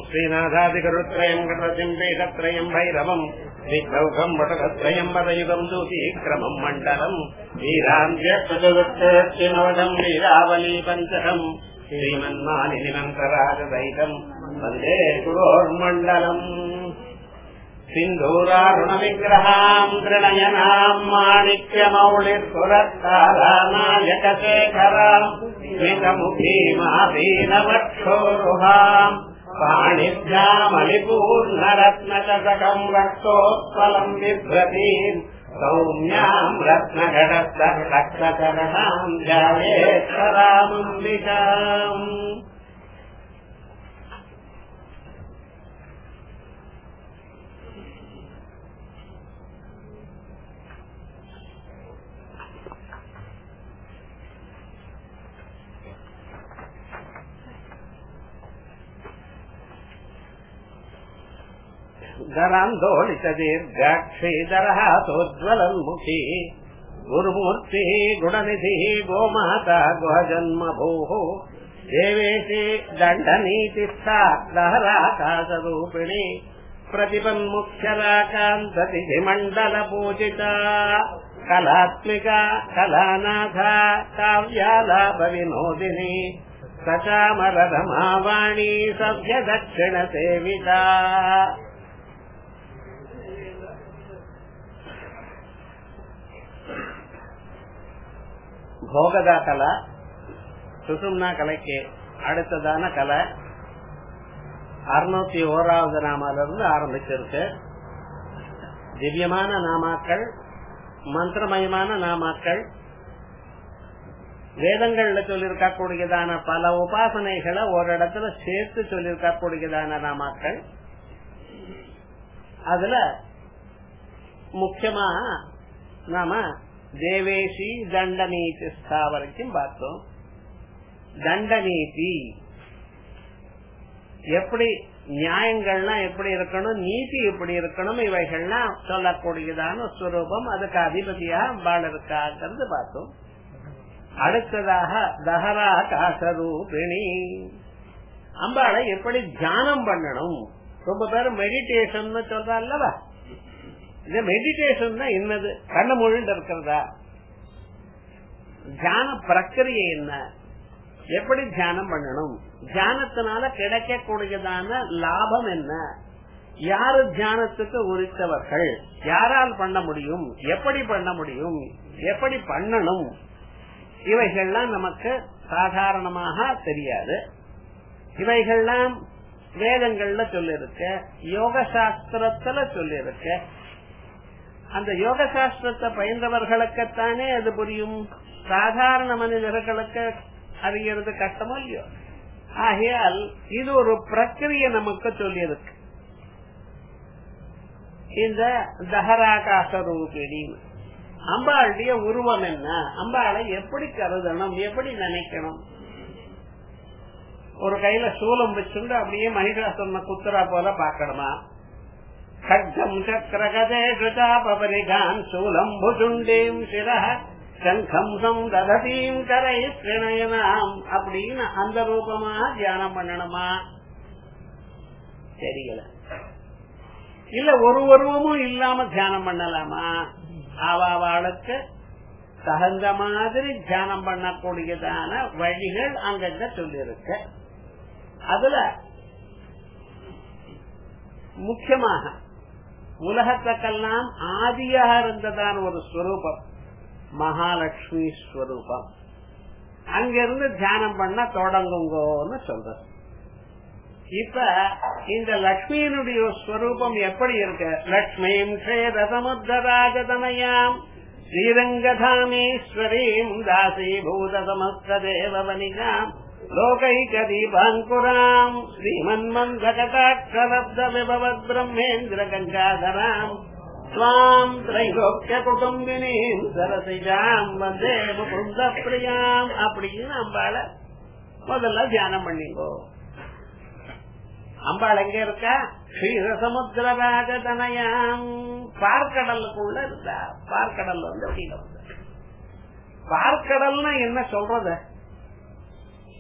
श्रीनाथादिगरुत्रयम् गणपतिम् वेदत्रयम् भैरवम् विघौघम् वटकत्रयम् वदयुगम् दूतीक्रमम् मण्डलम् वीरान्त्यक्षचतुर्थनवदम् वीरावली पञ्चकम् श्रीमन्मानिनिमन्तराजसहितम् वन्दे गुरोर्मण्डलम् सिन्धूरारुणविग्रहाम् त्रिणयनाम् माणिक्यमौलिपुरस्कारानायकशेखराम् स्मितमुखीमादीनवक्षोरुहाम् पाणिभ्यामलिपूर्णरत्नचषकम् रक्तोत्पलम् बिभ्रतीम् सौम्याम् रत्नघटस्तरणाम् ध्यायेश्वरामम्बिकाम् दरान्दोलितदीर्घाक्षीधरः सोज्ज्वलन्मुखी गुरुमूर्तिः गुणनिधिः गोमाता गुहजन्मभूः देवेशी दण्डनीतिस्था दहराकाशरूपिणी प्रतिपन्मुख्यराकान्ततिथिमण्डलपूजिता कलात्मिका कलानाथा काव्यालापविनोदिनी सचामरधमावाणी सभ्यदक्षिणसेविता போகதா கலை சுசும்னா கலைக்கு அடுத்ததான கலை அறுநூத்தி ஓராவது நாமால இருந்து ஆரம்பிச்சிருக்கு திவ்யமான நாமாக்கள் மந்திரமயமான நாமாக்கள் வேதங்கள்ல சொல்லியிருக்கக்கூடியதான பல உபாசனைகளை ஒரு இடத்துல சேர்த்து சொல்லியிருக்கக்கூடியதான நாமாக்கள் அதுல முக்கியமா நாம தேவேசி தண்டநீதி ஸ்தா வரைக்கும் பார்த்தோம் தண்டநீதி எப்படி நியாயங்கள்லாம் எப்படி இருக்கணும் நீதி எப்படி இருக்கணும் இவைகள்லாம் சொல்லக்கூடியதான ஸ்வரூபம் அதுக்கு அதிபதியா பால் இருக்காங்கிறது பார்த்தோம் அடுத்ததாக தஹரா காசரூபிணி அம்பாளை எப்படி தியானம் பண்ணணும் ரொம்ப பேர் மெடிடேஷன் சொல்றா அல்லவா இந்த மெடிடேஷன் தான் என்னது கண்ண மொழிந்து இருக்கிறதா தியான பிரக்கிரியை என்ன எப்படி தியானம் பண்ணணும் தியானத்தினால கிடைக்கக்கூடியதான லாபம் என்ன யாரு தியானத்துக்கு உரித்தவர்கள் யாரால் பண்ண முடியும் எப்படி பண்ண முடியும் எப்படி பண்ணணும் இவைகள்லாம் நமக்கு சாதாரணமாக தெரியாது இவைகள்லாம் வேதங்கள்ல சொல்லிருக்க யோக சாஸ்திரத்துல சொல்லிருக்க அந்த யோக சாஸ்திரத்தை பயின்றவர்களுக்குத்தானே அது புரியும் சாதாரண மனிதர்களுக்கு அறியறது கஷ்டமோ இல்லையோ ஆகையால் இது ஒரு பிரக்கிரிய நமக்கு சொல்லியிருக்கு இந்த தஹராகாச ரூபிணி அம்பாளுடைய உருவம் என்ன அம்பாளை எப்படி கருதணும் எப்படி நினைக்கணும் ஒரு கையில சூலம் வச்சுண்டு அப்படியே மகிழாசன குத்துரா போல பாக்கணுமா खड्गम् चक्रगदे कृतापरिगान् शूलम् भुजुण्डीम् शिरः சங்கம் தததீம் கரை பிரணயனாம் அப்படின்னு அந்த ரூபமா தியானம் பண்ணணுமா தெரியல இல்ல ஒரு உருவமும் இல்லாம தியானம் பண்ணலாமா ஆவாவாளுக்கு தகுந்த மாதிரி தியானம் பண்ணக்கூடியதான வழிகள் அங்கங்க சொல்லியிருக்கு அதுல முக்கியமாக உலகத்துக்கெல்லாம் ஆதியாக இருந்ததான ஒரு ஸ்வரூபம் மகாலட்சுமி ஸ்வரூபம் அங்கிருந்து தியானம் பண்ண தொடங்குங்கோன்னு சொல்ற இப்ப இந்த லக்ஷ்மியினுடைய ஸ்வரூபம் எப்படி இருக்கு லக்ஷ்மியும் க்ஷேதசமுத்தராஜதனயாம் ஸ்ரீரங்கதாமேஸ்வரீம் தாசீபூத சமஸ்த தேவவனிகாம் லோகைகதீபாங்குராம் ஸ்ரீமன்மந்தகடாட்சலப்த விபவத் பிரம்மேந்திர கங்காதராம் ஸ்வாம் திரைலோக்கிய குடும்பினீம் சரசிஜாம் வந்தே முகுந்த பிரியாம் அப்படின்னு அம்பாள முதல்ல தியானம் பண்ணிங்கோ அம்பாள் எங்க இருக்கா ஸ்ரீரசமுத்திரராஜதனயாம் பார்க்கடலுக்குள்ள இருந்தா பார்க்கடல் வந்து வெளியில வந்து பார்க்கடல்னா என்ன சொல்றது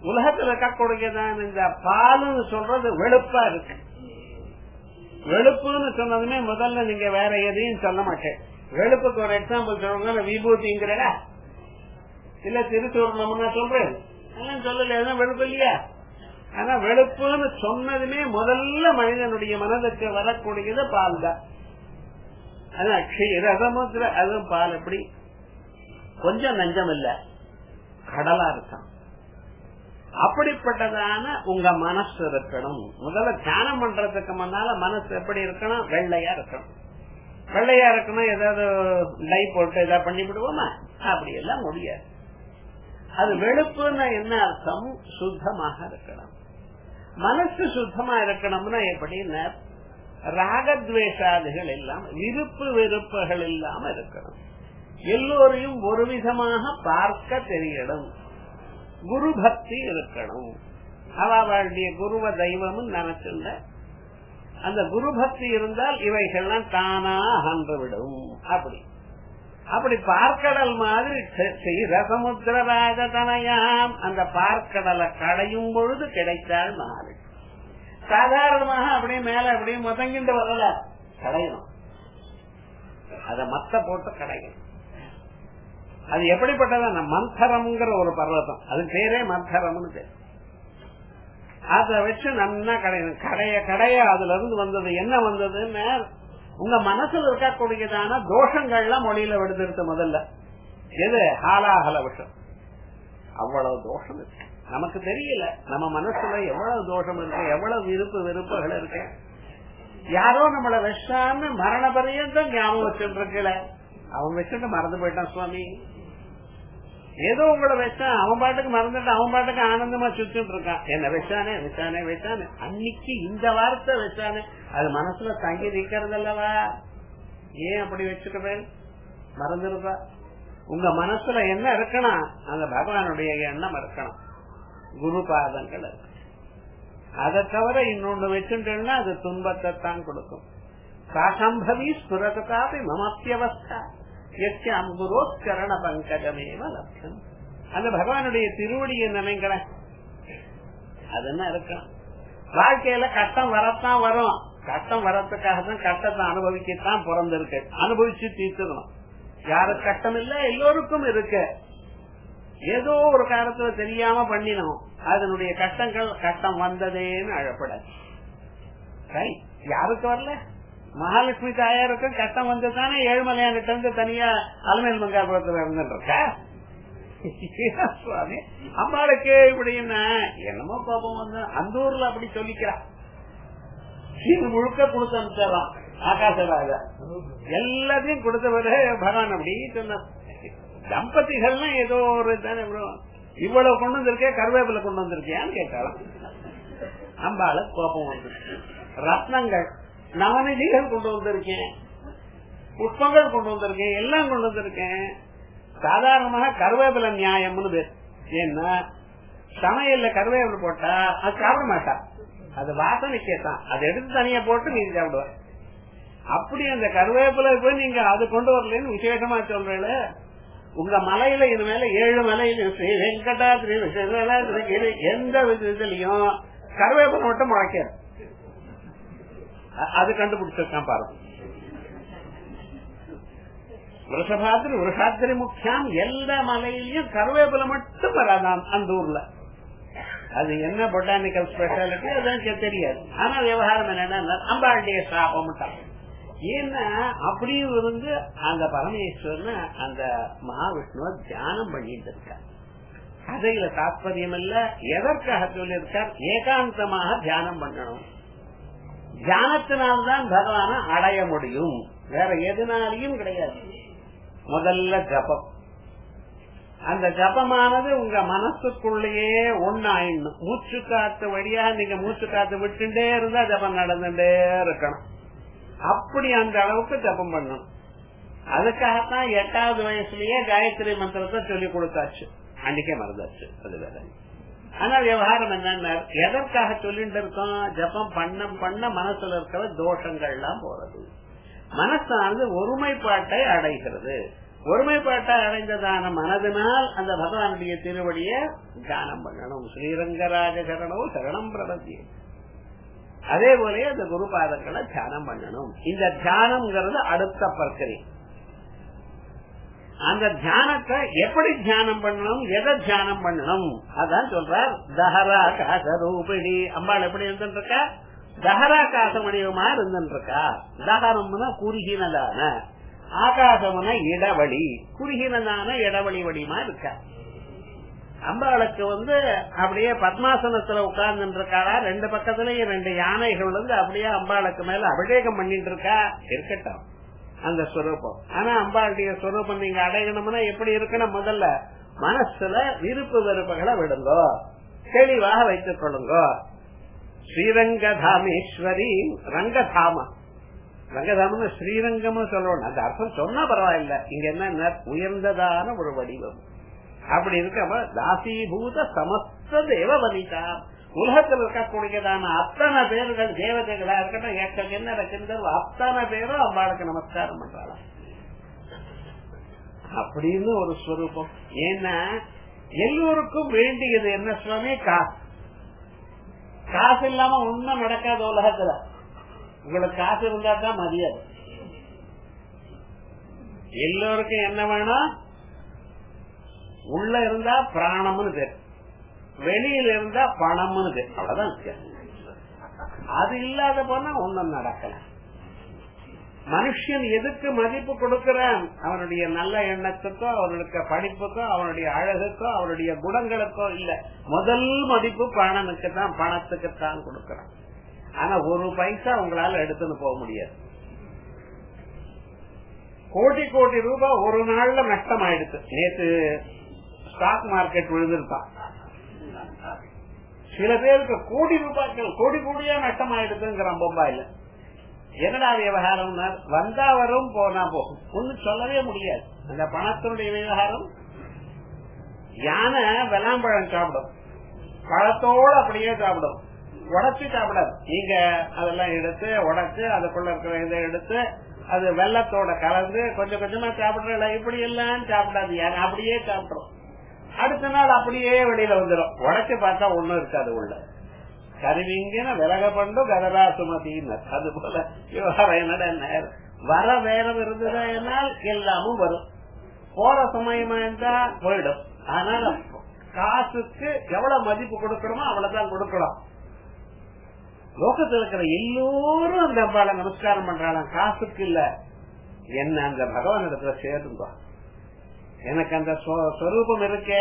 உலகத்துல இருக்கக்கூடியதான் இந்த பாலுன்னு சொல்றது வெளுப்பா இருக்கு வெளுப்புன்னு சொன்னதுமே முதல்ல நீங்க வேற எதையும் சொல்ல மாட்டேன் வெளுப்புக்கு ஒரு எக்ஸாம்பிள் சொல்லுங்க விபூதிங்கிறடா இல்ல திருச்சூர்ணம்னா சொல்றேன் அதெல்லாம் சொல்லல எதுவும் வெளுப்பு இல்லையா ஆனா வெளுப்புன்னு சொன்னதுமே முதல்ல மனிதனுடைய மனதுக்கு வரக்கூடியது பால் தான் அதான் ரசமுத்திர அதுவும் பால் எப்படி கொஞ்சம் நஞ்சம் இல்ல கடலா இருக்கான் அப்படிப்பட்டதான உங்க மனசு இருக்கணும் முதல்ல தியானம் பண்றதுக்கு முன்னால மனசு எப்படி இருக்கணும் வெள்ளையா இருக்கணும் வெள்ளையா இருக்கணும் ஏதாவது டை போட்டு ஏதாவது பண்ணி விடுவோமா அப்படி எல்லாம் முடியாது அது வெளுப்புன்னா என்ன அர்த்தம் சுத்தமாக இருக்கணும் மனசு சுத்தமா இருக்கணும்னா எப்படின்னா ராகத்வேஷாதிகள் எல்லாம் விருப்பு வெறுப்புகள் இல்லாம இருக்கணும் எல்லோரையும் ஒரு விதமாக பார்க்க தெரியணும் குரு பக்தி இருக்கணும் அவளுடைய குருவ தெய்வமும் நினைச்சுள்ள அந்த குரு பக்தி இருந்தால் இவைகள்லாம் தானா அகன்று விடும் அப்படி அப்படி பார்க்கடல் மாதிரி ரசமுத்திரராஜ தனயாம் அந்த பார்க்கடலை கடையும் பொழுது கிடைத்தால் மாறு சாதாரணமாக அப்படியே மேல அப்படியே முதங்கிட்டு வரல கடையணும் அத மத்த போட்டு கடையணும் அது எப்படிப்பட்டதா மந்தரம்ங்கிற ஒரு பர்வதம் அது பேரே மந்தரம்னு பேர் அத வச்சு நல்லா கடையணும் கடைய கடைய அதுல இருந்து வந்தது என்ன வந்ததுன்னு உங்க மனசுல இருக்கக்கூடியதான தோஷங்கள்லாம் மொழியில விடுதிருத்து முதல்ல எது ஹாலாஹல விஷம் அவ்வளவு தோஷம் இருக்கு நமக்கு தெரியல நம்ம மனசுல எவ்வளவு தோஷம் இருக்கு எவ்வளவு விருப்பு வெறுப்புகள் இருக்கு யாரோ நம்மள விஷான்னு மரண பரியந்தம் ஞாபகம் வச்சுட்டு இருக்கல அவன் வச்சுட்டு மறந்து போயிட்டான் சுவாமி ஏதோ உங்களை வச்சான் அவன் பாட்டுக்கு மறந்துட்டு அவன் பாட்டுக்கு ஆனந்தமா சுத்திட்டு இருக்கான் என்ன வச்சானே வச்சானே வச்சானே அன்னைக்கு இந்த வார்த்தை வச்சானே அது மனசுல தங்கி நிக்கிறது அல்லவா ஏன் அப்படி வச்சுக்கிறேன் மறந்துருப்பா உங்க மனசுல என்ன இருக்கணும் அந்த பகவானுடைய எண்ணம் இருக்கணும் குரு பாதங்கள் இருக்கு அதை தவிர இன்னொன்னு வச்சுட்டேன்னா அது துன்பத்தை தான் கொடுக்கும் சாசம்பவி ஸ்புரதாபி மமத்தியவஸ்தா எஸ்யாம் குரோஸ்கரண பங்கஜமேவ லட்சம் அந்த பகவானுடைய திருவடியை நினைக்கிற அது என்ன இருக்கணும் வாழ்க்கையில கஷ்டம் வரத்தான் வரும் கஷ்டம் வரத்துக்காக தான் கஷ்டத்தை அனுபவிக்கத்தான் பிறந்திருக்கு அனுபவிச்சு தீர்த்துக்கணும் யாருக்கு கஷ்டம் இல்ல எல்லோருக்கும் இருக்கு ஏதோ ஒரு காலத்துல தெரியாம பண்ணினோம் அதனுடைய கஷ்டங்கள் கஷ்டம் வந்ததேன்னு அழப்படாது யாருக்கு வரல மகாலட்சுமி தாயாருக்கும் கஷ்டம் வந்து தானே ஏழுமலையான்கிட்ட இருந்து தனியா அலமேல் மங்காபுரத்துல இருந்துருக்கா சுவாமி அம்மாளுக்கு இப்படி என்ன என்னமோ கோபம் வந்து அந்த ஊர்ல அப்படி சொல்லிக்கிறா இது முழுக்க கொடுத்து அனுப்பிச்சிடலாம் ஆகாசராஜா எல்லாத்தையும் கொடுத்தவரு பகவான் அப்படி சொன்ன தம்பதிகள்னா ஏதோ ஒரு தானே இவ்வளவு கொண்டு வந்திருக்கேன் கருவேப்பில கொண்டு வந்திருக்கியான்னு கேட்கலாம் அம்பாளு கோபம் வந்து ரத்னங்கள் நவநிதிகள் கொண்டு வந்திருக்கேன் புஷ்பங்கள் கொண்டு வந்திருக்கேன் எல்லாம் கொண்டு வந்திருக்கேன் சாதாரணமாக கருவேப்பில நியாயம்னு பேர் ஏன்னா சமையல்ல கருவேப்பிலை போட்டா அது சாப்பிட மாட்டா அது வாசனைக்கே தான் அதை எடுத்து தனியா போட்டு நீங்க சாப்பிடுவ அப்படி அந்த கருவேப்பிலை போய் நீங்க அது கொண்டு வரலன்னு விசேஷமா சொல்றேன் உங்க மலையில இது மேல ஏழு மலையில ஸ்ரீ வெங்கடாத்ரி விசேஷ எந்த விதத்திலையும் கருவேப்பிலை மட்டும் முளைக்காது அது கண்டுபிடிச்சிருக்கான் பாருங்க விருஷபாத்திரி விருஷாத்திரி முக்கியம் எல்லா மலையிலயும் கருவேப்பிலை மட்டும் வராதான் அந்த ஊர்ல அது என்ன பொட்டானிக்கல் ஸ்பெஷாலிட்டி அதான் தெரியாது ஆனா விவகாரம் என்னன்னா அம்பாளுடைய சாபம் ஏன்னா அப்படியும் இருந்து அந்த பரமேஸ்வரன் அந்த மகாவிஷ்ணுவ தியானம் பண்ணிட்டு இருக்கார் கதையில தாற்பயம் இல்ல எதற்காக சொல்லியிருக்கார் ஏகாந்தமாக தியானம் பண்ணணும் தியானத்தினால்தான் பகவான அடைய முடியும் வேற எதுனாலையும் கிடையாது முதல்ல ஜபம் அந்த ஜபமானது உங்க மனசுக்குள்ளேயே ஒன்னாயிடணும் மூச்சு காத்து வழியா நீங்க மூச்சு காத்து விட்டுட்டே இருந்தா ஜபம் நடந்துட்டே இருக்கணும் அப்படி அந்த அளவுக்கு ஜபம் பண்ணணும் அதுக்காகத்தான் எட்டாவது வயசுலயே காயத்ரி மந்திரத்தை சொல்லி கொடுத்தாச்சு அன்னைக்கே மறந்தாச்சு அது வேற ஆனா விவகாரம் என்னன்னா எதற்காக சொல்லிட்டு இருக்கோம் ஜபம் பண்ண பண்ண மனசுல இருக்கிற தோஷங்கள்லாம் போறது மனசானது ஒருமைப்பாட்டை அடைகிறது ஒருமைப்பாட்டை அடைந்ததான மனதினால் அந்த பகவானுடைய திருவடிய தியானம் பண்ணணும் ஸ்ரீரங்கராஜ சரணம் சரணம் பிரபத்தி அதே போல அந்த குருபாதங்களை தியானம் பண்ணணும் இந்த தியானம்ங்கிறது அடுத்த பிரச்சனை அந்த தியானத்தை எப்படி தியானம் பண்ணணும் எதை தியானம் பண்ணணும் அதான் சொல்றார் தஹரா காசரூபிணி அம்பாள் எப்படி இருந்துருக்கா தஹரா காசமணியமா இருந்துருக்கா தஹரம்னா குறுகினதான ஆகாசம்னா இடவழி குறுகினதான இடவழி வடிமா இருக்கா அம்பாளுக்கு வந்து அப்படியே பத்மாசனத்துல உட்கார்ந்து இருக்காளா ரெண்டு பக்கத்துலயும் ரெண்டு யானைகள் வந்து அப்படியே அம்பாளுக்கு மேல அபிஷேகம் பண்ணிட்டு இருக்கா இருக்கட்டும் அந்த ஸ்வரூபம் ஆனா அம்பாளுடைய ஸ்வரூபம் நீங்க அடையணும்னா எப்படி இருக்கணும் முதல்ல மனசுல விருப்பு வெறுப்புகளை விடுங்கோ தெளிவாக வைத்துக் கொள்ளுங்க ஸ்ரீரங்கதாமேஸ்வரி ரங்கதாம ரங்கதாமன் ஸ்ரீரங்கம் சொல்லணும் அந்த அர்த்தம் சொன்னா பரவாயில்ல இங்க என்ன உயர்ந்ததான ஒரு வடிவம் அப்படி இருக்க தாசீபூத சமஸ்த தேவ வனிதா உலகத்தில் இருக்கக்கூடியதான அத்தனை பேர்கள் தேவதைகளா இருக்கட்டும் ஏக்க என்ன இருக்கின்றது அத்தனை பேரும் அம்பாளுக்கு நமஸ்காரம் பண்றாளாம் அப்படின்னு ஒரு ஸ்வரூபம் ஏன்னா எல்லோருக்கும் வேண்டியது என்ன சுவாமி காசு காசு இல்லாம ஒண்ணும் நடக்காத உலகத்துல உங்களுக்கு காசு இருந்தா தான் மரியாதை எல்லோருக்கும் என்ன வேணும் உள்ள இருந்தா பிராணம்னு பேர் வெளியில இருந்தா பணம்னு பேர் அவ்வளவுதான் வித்தியாசம் அது இல்லாத போனா ஒண்ணும் நடக்கல மனுஷன் எதுக்கு மதிப்பு கொடுக்கிறான் அவனுடைய நல்ல எண்ணத்துக்கோ அவனுடைய படிப்புக்கோ அவனுடைய அழகுக்கோ அவனுடைய குணங்களுக்கோ இல்ல முதல் மதிப்பு பணனுக்கு தான் பணத்துக்கு தான் கொடுக்கிறான் ஆனா ஒரு பைசா உங்களால எடுத்துன்னு போக முடியாது கோடி கோடி ரூபாய் ஒரு நாள்ல நஷ்டம் ஆயிடுச்சு நேற்று ஸ்டாக் மார்க்கெட் விழுந்திருக்கான் சில பேருக்கு கோடி ரூபாய்கள் கோடி கோடியா நஷ்டம் ஆயிடுதுங்கிறான் பொம்பாயில என்னடா விவகாரம் வந்தா வரும் போனா போகும் ஒண்ணு சொல்லவே முடியாது அந்த பணத்தினுடைய விவகாரம் யானை வெளாம்பழம் சாப்பிடும் பழத்தோடு அப்படியே சாப்பிடும் உடச்சு சாப்பிடாது நீங்க அதெல்லாம் எடுத்து உடைச்சு அதுக்குள்ள இருக்கிற இதை எடுத்து அது வெள்ளத்தோட கலந்து கொஞ்சம் கொஞ்சமா சாப்பிடுற இப்படி எல்லாம் சாப்பிடாது யானை அப்படியே சாப்பிடும் அடுத்த நாள் அப்படியே வெளியில வந்துடும் உடச்சு பார்த்தா ஒண்ணும் இருக்காது உள்ள கருவிங்கின விலக பண்டு கதரா சுமதினர் அது போல விவகாரம் என்னடா வர வேறம் இருந்ததா என்னால் எல்லாமும் வரும் போற சமயமா இருந்தா போயிடும் அதனால காசுக்கு எவ்வளவு மதிப்பு கொடுக்கணுமோ அவ்வளவுதான் கொடுக்கணும் லோகத்தில் இருக்கிற எல்லோரும் அந்த அம்பாளை நமஸ்காரம் பண்றாங்க காசுக்கு இல்ல என்ன அந்த பகவான் இடத்துல சேருங்க எனக்கு அந்த ஸ்வரூபம் இருக்கே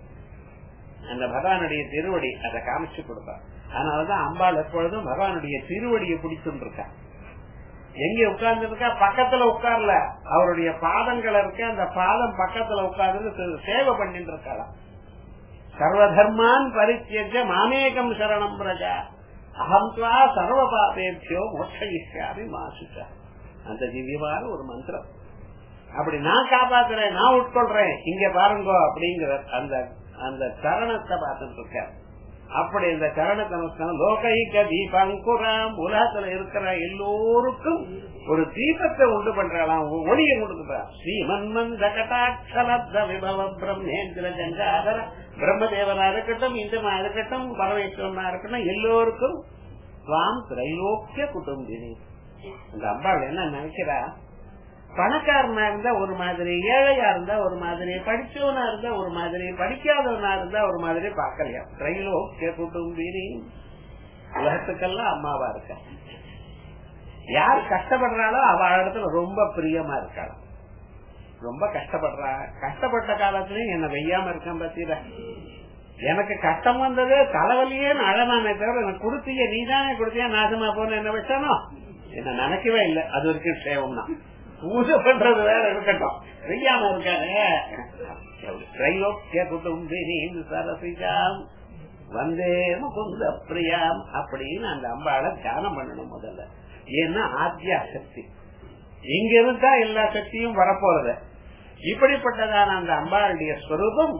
அந்த பகவானுடைய திருவடி அதை காமிச்சு கொடுப்பார் அதனாலதான் அம்பாள் எப்பொழுதும் பகவானுடைய திருவடியை பிடிச்சுட்டு இருக்கா எங்க உட்கார்ந்து இருக்கா பக்கத்துல உட்கார்ல அவருடைய பாதங்கள் இருக்க அந்த பாதம் பக்கத்துல உட்கார்ந்து சேவை பண்ணிட்டு இருக்காளாம் சர்வதர்மான் பரித்தியஜ மாமேகம் சரணம் பிரஜா அகம் துவா சர்வ பாபேபியோ மோட்சயிஷ்யாமி மாசுச்சா அந்த திவ்யமான ஒரு மந்திரம் அப்படி நான் காப்பாத்துறேன் நான் உட்கொள்றேன் இங்க பாருங்க அப்படிங்கிற அந்த அந்த சரணத்தை பார்த்துட்டு இருக்க அப்படி இந்த சரணத்தை நமஸ்காரம் லோகைக்க தீபங்குராம் உலகத்துல இருக்கிற எல்லோருக்கும் ஒரு தீபத்தை உண்டு பண்றாளாம் ஒளியை கொடுக்குறா ஸ்ரீமன்மந்த கட்டாட்சலப்த விபவ பிரம்மேந்திர ஜங்காதர பிரம்மதேவனா இருக்கட்டும் இந்துமா இருக்கட்டும் பரமேஸ்வரனா இருக்கட்டும் எல்லோருக்கும் சுவாம் திரைலோக்கிய குடும்பினி இந்த அம்பாள் என்ன நினைக்கிறா பணக்காரனா இருந்தா ஒரு மாதிரி ஏழையா இருந்தா ஒரு மாதிரி படிச்சவனா இருந்தா ஒரு மாதிரி படிக்காதவனா இருந்தா ஒரு மாதிரி பாக்கலையா திரைலோக்கிய குடும்பினி உலகத்துக்கெல்லாம் அம்மாவா இருக்க யார் கஷ்டப்படுறாளோ அவ இடத்துல ரொம்ப பிரியமா இருக்காள் ரொம்ப கஷ்டப்படுறா கஷ்டப்பட்ட காலத்துலயும் என்ன வெய்யாம இருக்கேன் பத்திர எனக்கு கஷ்டம் வந்தது தலைவலியே அழனானே தவிர எனக்கு கொடுத்தீங்க நீ தானே கொடுத்தியா நாசமா போன என்ன வச்சானோ என்ன நினைக்கவே இல்லை அது வரைக்கும் சேவம் தான் பூஜை பண்றது வேற இருக்கட்டும் வெய்யாம இருக்காரு திரைலோக்கிய குடும்பினி சரசிஜாம் வந்தே முகுந்த பிரியாம் அப்படின்னு அந்த அம்பாளை தியானம் பண்ணணும் முதல்ல ஏன்னா ஆத்யா சக்தி இங்க இருந்தா எல்லா சக்தியும் வரப்போறது இப்படிப்பட்டதான அந்த அம்பாளுடைய ஸ்வரூபம்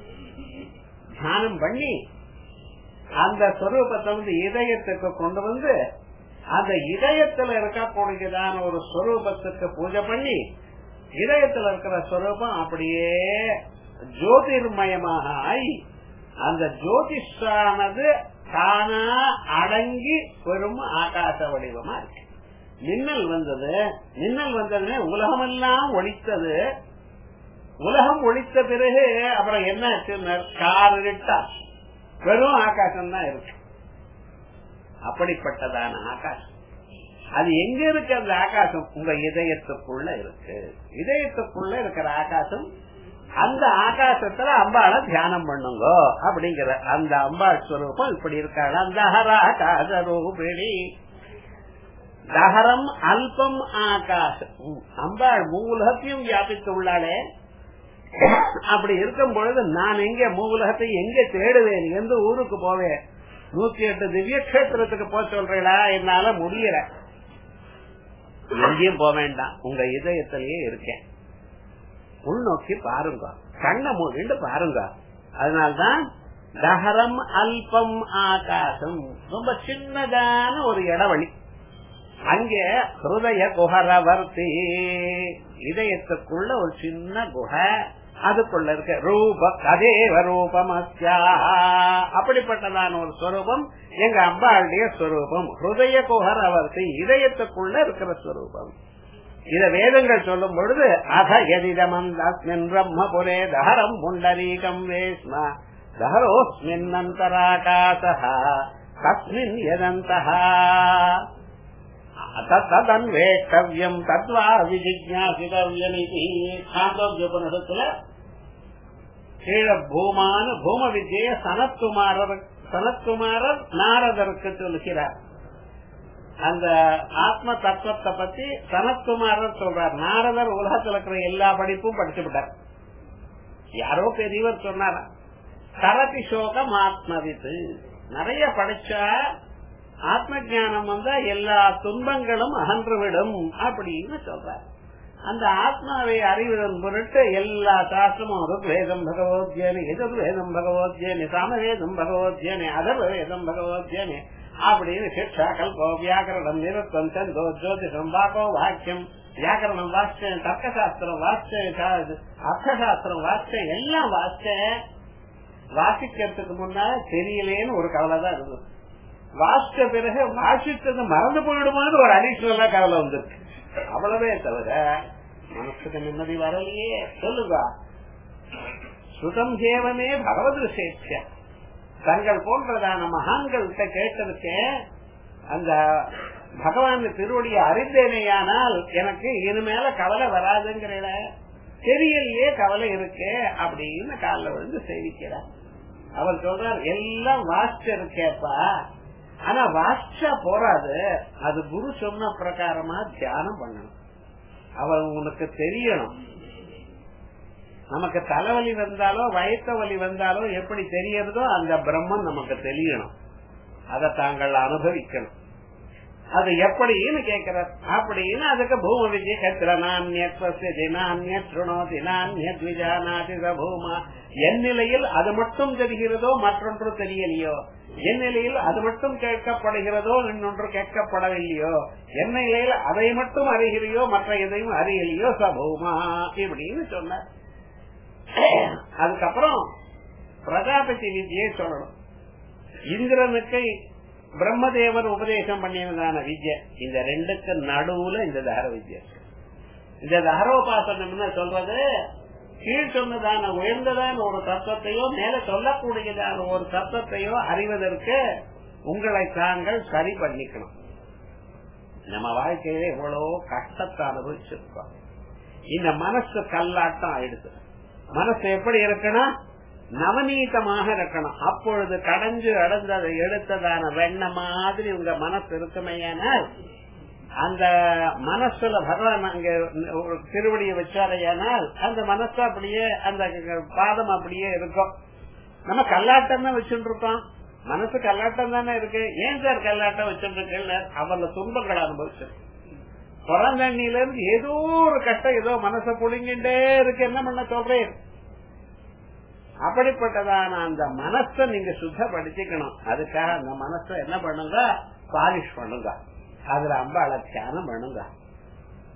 தியானம் பண்ணி அந்த ஸ்வரூபத்தை வந்து இதயத்துக்கு கொண்டு வந்து அந்த இதயத்துல இருக்கக்கூடியதான ஒரு ஸ்வரூபத்துக்கு பூஜை பண்ணி இதயத்துல இருக்கிற ஸ்வரூபம் அப்படியே ஜோதிர்மயமாக ஆகி அந்த ஜோதிஷானது தானா அடங்கி வெறும் ஆகாச வடிவமா இருக்கு மின்னல் வந்தது மின்னல் வந்ததுமே உலகமெல்லாம் ஒழித்தது உலகம் ஒழித்த பிறகு அப்புறம் என்ன கார் இருட்டா வெறும் ஆகாசம் தான் இருக்கு அப்படிப்பட்டதான ஆகாசம் அது எங்க இருக்கு அந்த ஆகாசம் உங்க இதயத்துக்குள்ள இருக்கு இதயத்துக்குள்ள இருக்கிற ஆகாசம் அந்த ஆகாசத்துல அம்பாளை தியானம் பண்ணுங்க அப்படிங்கிற அந்த அம்பாள் ஸ்வரூபம் இப்படி இருக்காள் அந்த ஆகாச ரூபிணி தகரம் அல்பம் ஆகாசம் அம்பாள் மூலகத்தையும் வியாபித்து உள்ளாளே அப்படி இருக்கும் பொழுது நான் எங்க மூலகத்தை எங்க தேடுவேன் எந்த ஊருக்கு போவேன் நூத்தி எட்டு திவ்ய கஷேத்திரத்துக்கு போக சொல்றீங்களா என்னால முடியல எங்கேயும் போக வேண்டாம் உங்க இதயத்திலேயே இருக்கேன் உள்நோக்கி பாருங்க கண்ணை மூடிண்டு பாருங்க அதனால்தான் தகரம் அல்பம் ஆகாசம் ரொம்ப சின்னதான ஒரு இடவழி அங்கே ஹிருதய குஹரவர்த்தி இதயத்துக்குள்ள ஒரு சின்ன குகை அதுக்குள்ள இருக்க ரூப கதேவ ரூபம் அப்படிப்பட்டதான ஒரு ஸ்வரூபம் எங்க அம்பாளுடைய ஸ்வரூபம் ஹிருதய குஹரவர்த்தி இதயத்துக்குள்ள இருக்கிற ஸ்வரூபம் இத வேதங்கள் சொல்லும் பொழுது அத எதிதமந்தஸ்மின் பிரம்மபுரே தஹரம் புண்டரீகம் வேஷ்ம தஹரோஸ்மின் அந்தராகாசः தஸ்மின் யதந்தः ததன்வேஷ்டவியம் தத்வா விஜிஜாசிதவியமிதி சாந்தோபனிஷத்துல கீழ பூமான பூம வித்ய சனத்குமாரர் சனத்குமாரர் நாரதருக்கு சொல்லுகிறார் அந்த ஆத்ம தத்துவத்தை பத்தி சனத்குமாரர் சொல்றார் நாரதர் உலகத்தில் இருக்கிற எல்லா படிப்பும் படிச்சு விட்டார் யாரோ பெரியவர் சொன்னாரா சரதி சோகம் ஆத்மவித்து நிறைய படிச்சா ஆத்ம ஜானம் வந்தா எல்லா துன்பங்களும் அகன்றுவிடும் அப்படின்னு சொல்றார் அந்த ஆத்மாவை அறிவதன் பொருட்டு எல்லா சாஸ்திரமும் ருக்வேதம் பகவத்யனி எதிர்வேதம் பகவத்யனி சாமவேதம் பகவத்யனி அதர்வேதம் பகவத்யனி அப்படின்னு சிக்ஷா கல்போ வியாக்கரணம் நிருத்தம் சந்தோ ஜோதிஷம் வாக்கோ வாக்கியம் வியாக்கரணம் வாசிச்சேன் தர்க்கசாஸ்திரம் வாசிச்சேன் அர்த்தசாஸ்திரம் வாசிச்சேன் எல்லாம் வாசிச்சேன் வாசிக்கிறதுக்கு முன்னால தெரியலேன்னு ஒரு கவலை தான் இருந்தது வாசிச்ச பிறகு வாசித்தது மறந்து போயிடுமான்னு ஒரு அடிஷனலா கவலை வந்திருக்கு அவ்வளவே தவிர மனசுக்கு நிம்மதி வரலையே சொல்லுங்க சுதம் தேவமே பகவத் விசேஷ தங்கள் போன்றதான மகான்கள்கிட்ட கேட்டதுக்கு அந்த பகவான் திருவடியை அறிந்தேனேயானால் எனக்கு இனிமேல கவலை வராதுங்கிற தெரியலையே கவலை இருக்கு அப்படின்னு காலில் விழுந்து சேவிக்கிறார் அவர் சொல்றார் எல்லாம் வாசிச்சு இருக்கேப்பா ஆனா வாசிச்சா போறாது அது குரு சொன்ன பிரகாரமா தியானம் பண்ணணும் அவன் உனக்கு தெரியணும் நமக்கு தலைவலி வந்தாலோ வயத்த வலி வந்தாலோ எப்படி தெரியறதோ அந்த பிரம்மன் நமக்கு தெரியணும் அதை தாங்கள் அனுபவிக்கணும் அது எப்படின்னு கேட்கிறார் அப்படின்னு அதுக்கு பூம விஜய கத்திர நானியத்விஜானாதி பூமா என் நிலையில் அது மட்டும் தெரிகிறதோ மற்றொன்று தெரியலையோ என் நிலையில் அது மட்டும் கேட்கப்படுகிறதோ இன்னொன்று கேட்கப்படவில்லையோ என் நிலையில் அதை மட்டும் அறிகிறையோ மற்ற எதையும் அறியலையோ சபூமா இப்படின்னு சொன்னார் அதுக்கப்புறம் பிரஜாபதி வித்யை சொல்லணும் இந்திரனுக்கு பிரம்மதேவர் உபதேசம் பண்ணியதான வித்யை இந்த ரெண்டுக்கு நடுவுல இந்த தகர வித்யை இந்த தகரோபாசனம் சொல்றது கீழ் சொன்னதான உயர்ந்ததான ஒரு தத்துவத்தையோ மேல சொல்லக்கூடியதான ஒரு தத்துவத்தையோ அறிவதற்கு உங்களை தாங்கள் சரி பண்ணிக்கணும் நம்ம வாழ்க்கையில எவ்வளவு கஷ்டத்தை அனுபவிச்சிருக்கோம் இந்த மனசு கல்லாட்டம் ஆயிடுது மனசு எப்படி இருக்கணும் நவநீதமாக இருக்கணும் அப்பொழுது கடைஞ்சு அடைந்ததை எடுத்ததான வெண்ண மாதிரி உங்க மனசு இருக்குமையானால் அந்த மனசுல பகவான் அங்க திருவடியை வச்சாரையானால் அந்த மனசு அப்படியே அந்த பாதம் அப்படியே இருக்கும் நம்ம கல்லாட்டம் தான் வச்சுட்டு இருக்கோம் மனசு கல்லாட்டம் தானே இருக்கு ஏன் சார் கல்லாட்டம் வச்சுட்டு இருக்கல அவர்ல துன்பங்கள் அனுபவிச்சிருக்கு புறந்தண்ணில இருந்து ஏதோ ஒரு கஷ்டம் ஏதோ மனசை புடுங்கிட்டே இருக்கு என்ன பண்ண சொல்றேன் அப்படிப்பட்டதான அந்த மனசை நீங்க சுத்தப்படுத்திக்கணும் அதுக்காக அந்த மனசை என்ன பண்ணுங்க பாலிஷ் பண்ணுங்க அதுல அம்பாள தியானம் பண்ணுங்க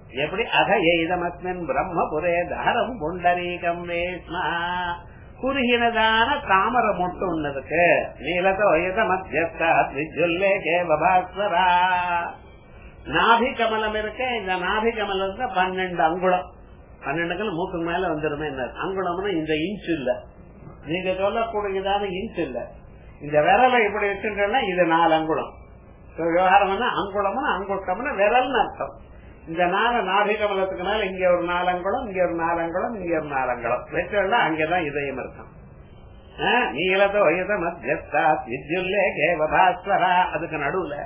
எப்படி அக எய்தமஸ்மின் பிரம்மபுரே தஹரம் புண்டரீகம் வேஸ்மா குறுகினதான தாமர மொட்டு ஒண்ணு இருக்கு நீலத வயத மத்தியஸ்தா விஜுல்லே கேவபாஸ்வரா நாபி கமலம் இருக்க இந்த நாபி கமலம் தான் பன்னெண்டு அங்குலம் பன்னெண்டுகள் மூக்கு மேல வந்துருமே அங்குலம்னா இந்த இன்ச் இல்ல நீங்க சொல்லக்கூடியதான இன்ச் இல்ல இந்த விரலை இப்படி வச்சுட்டோம்னா இது நாலு அங்குலம் விவகாரம் அங்குலம்னா அங்குட்டம்னா விரல்னு அர்த்தம் இந்த நாலு நாபி கமலத்துக்கு மேல இங்க ஒரு நாலங்குளம் இங்க ஒரு நாலங்குளம் இங்க ஒரு நாலங்குளம் வச்சோம்னா அங்கதான் இதயம் இருக்கும் நீலத வயத மத்தியஸ்தா வித்யுல்லே கேவபாஸ்வரா அதுக்கு நடுவுல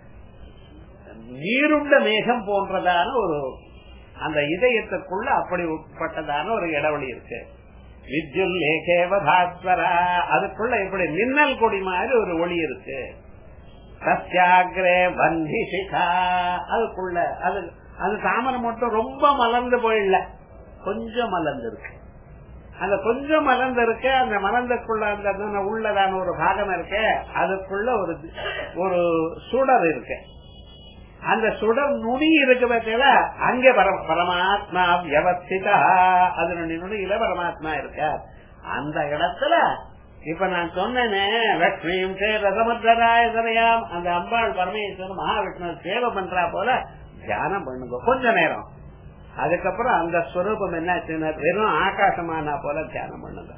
நீருண்ட மேகம் போன்றதான ஒரு அந்த இதயத்துக்குள்ள அப்படி உட்பட்டதான ஒரு இடவெளி இருக்கு வித்யுல் ஏகேவ பாஸ்வரா அதுக்குள்ள இப்படி மின்னல் கொடி மாதிரி ஒரு ஒளி இருக்கு சத்யாகிரே வந்தி சிகா அதுக்குள்ள அது அது தாமரை மட்டும் ரொம்ப மலர்ந்து போயிடல கொஞ்சம் மலர்ந்து இருக்கு அந்த கொஞ்சம் மலர்ந்து இருக்கு அந்த மலர்ந்துக்குள்ள அந்த உள்ளதான ஒரு பாகம் இருக்கு அதுக்குள்ள ஒரு ஒரு சுடர் இருக்கு அந்த சுடர் நுனி இருக்கு பார்த்தீங்களா அங்க பரமாத்மா வியவஸ்திதா அதனுடைய நுனியில பரமாத்மா இருக்க அந்த இடத்துல இப்ப நான் சொன்னேனே லட்சுமியும் ரசமத்ராயம் அந்த அம்பாள் பரமேஸ்வரன் மகாவிஷ்ணு சேவை பண்றா போல தியானம் பண்ணுங்க கொஞ்ச நேரம் அதுக்கப்புறம் அந்த ஸ்வரூபம் என்னாச்சுன்னா வெறும் ஆகாசமானா போல தியானம் பண்ணுங்க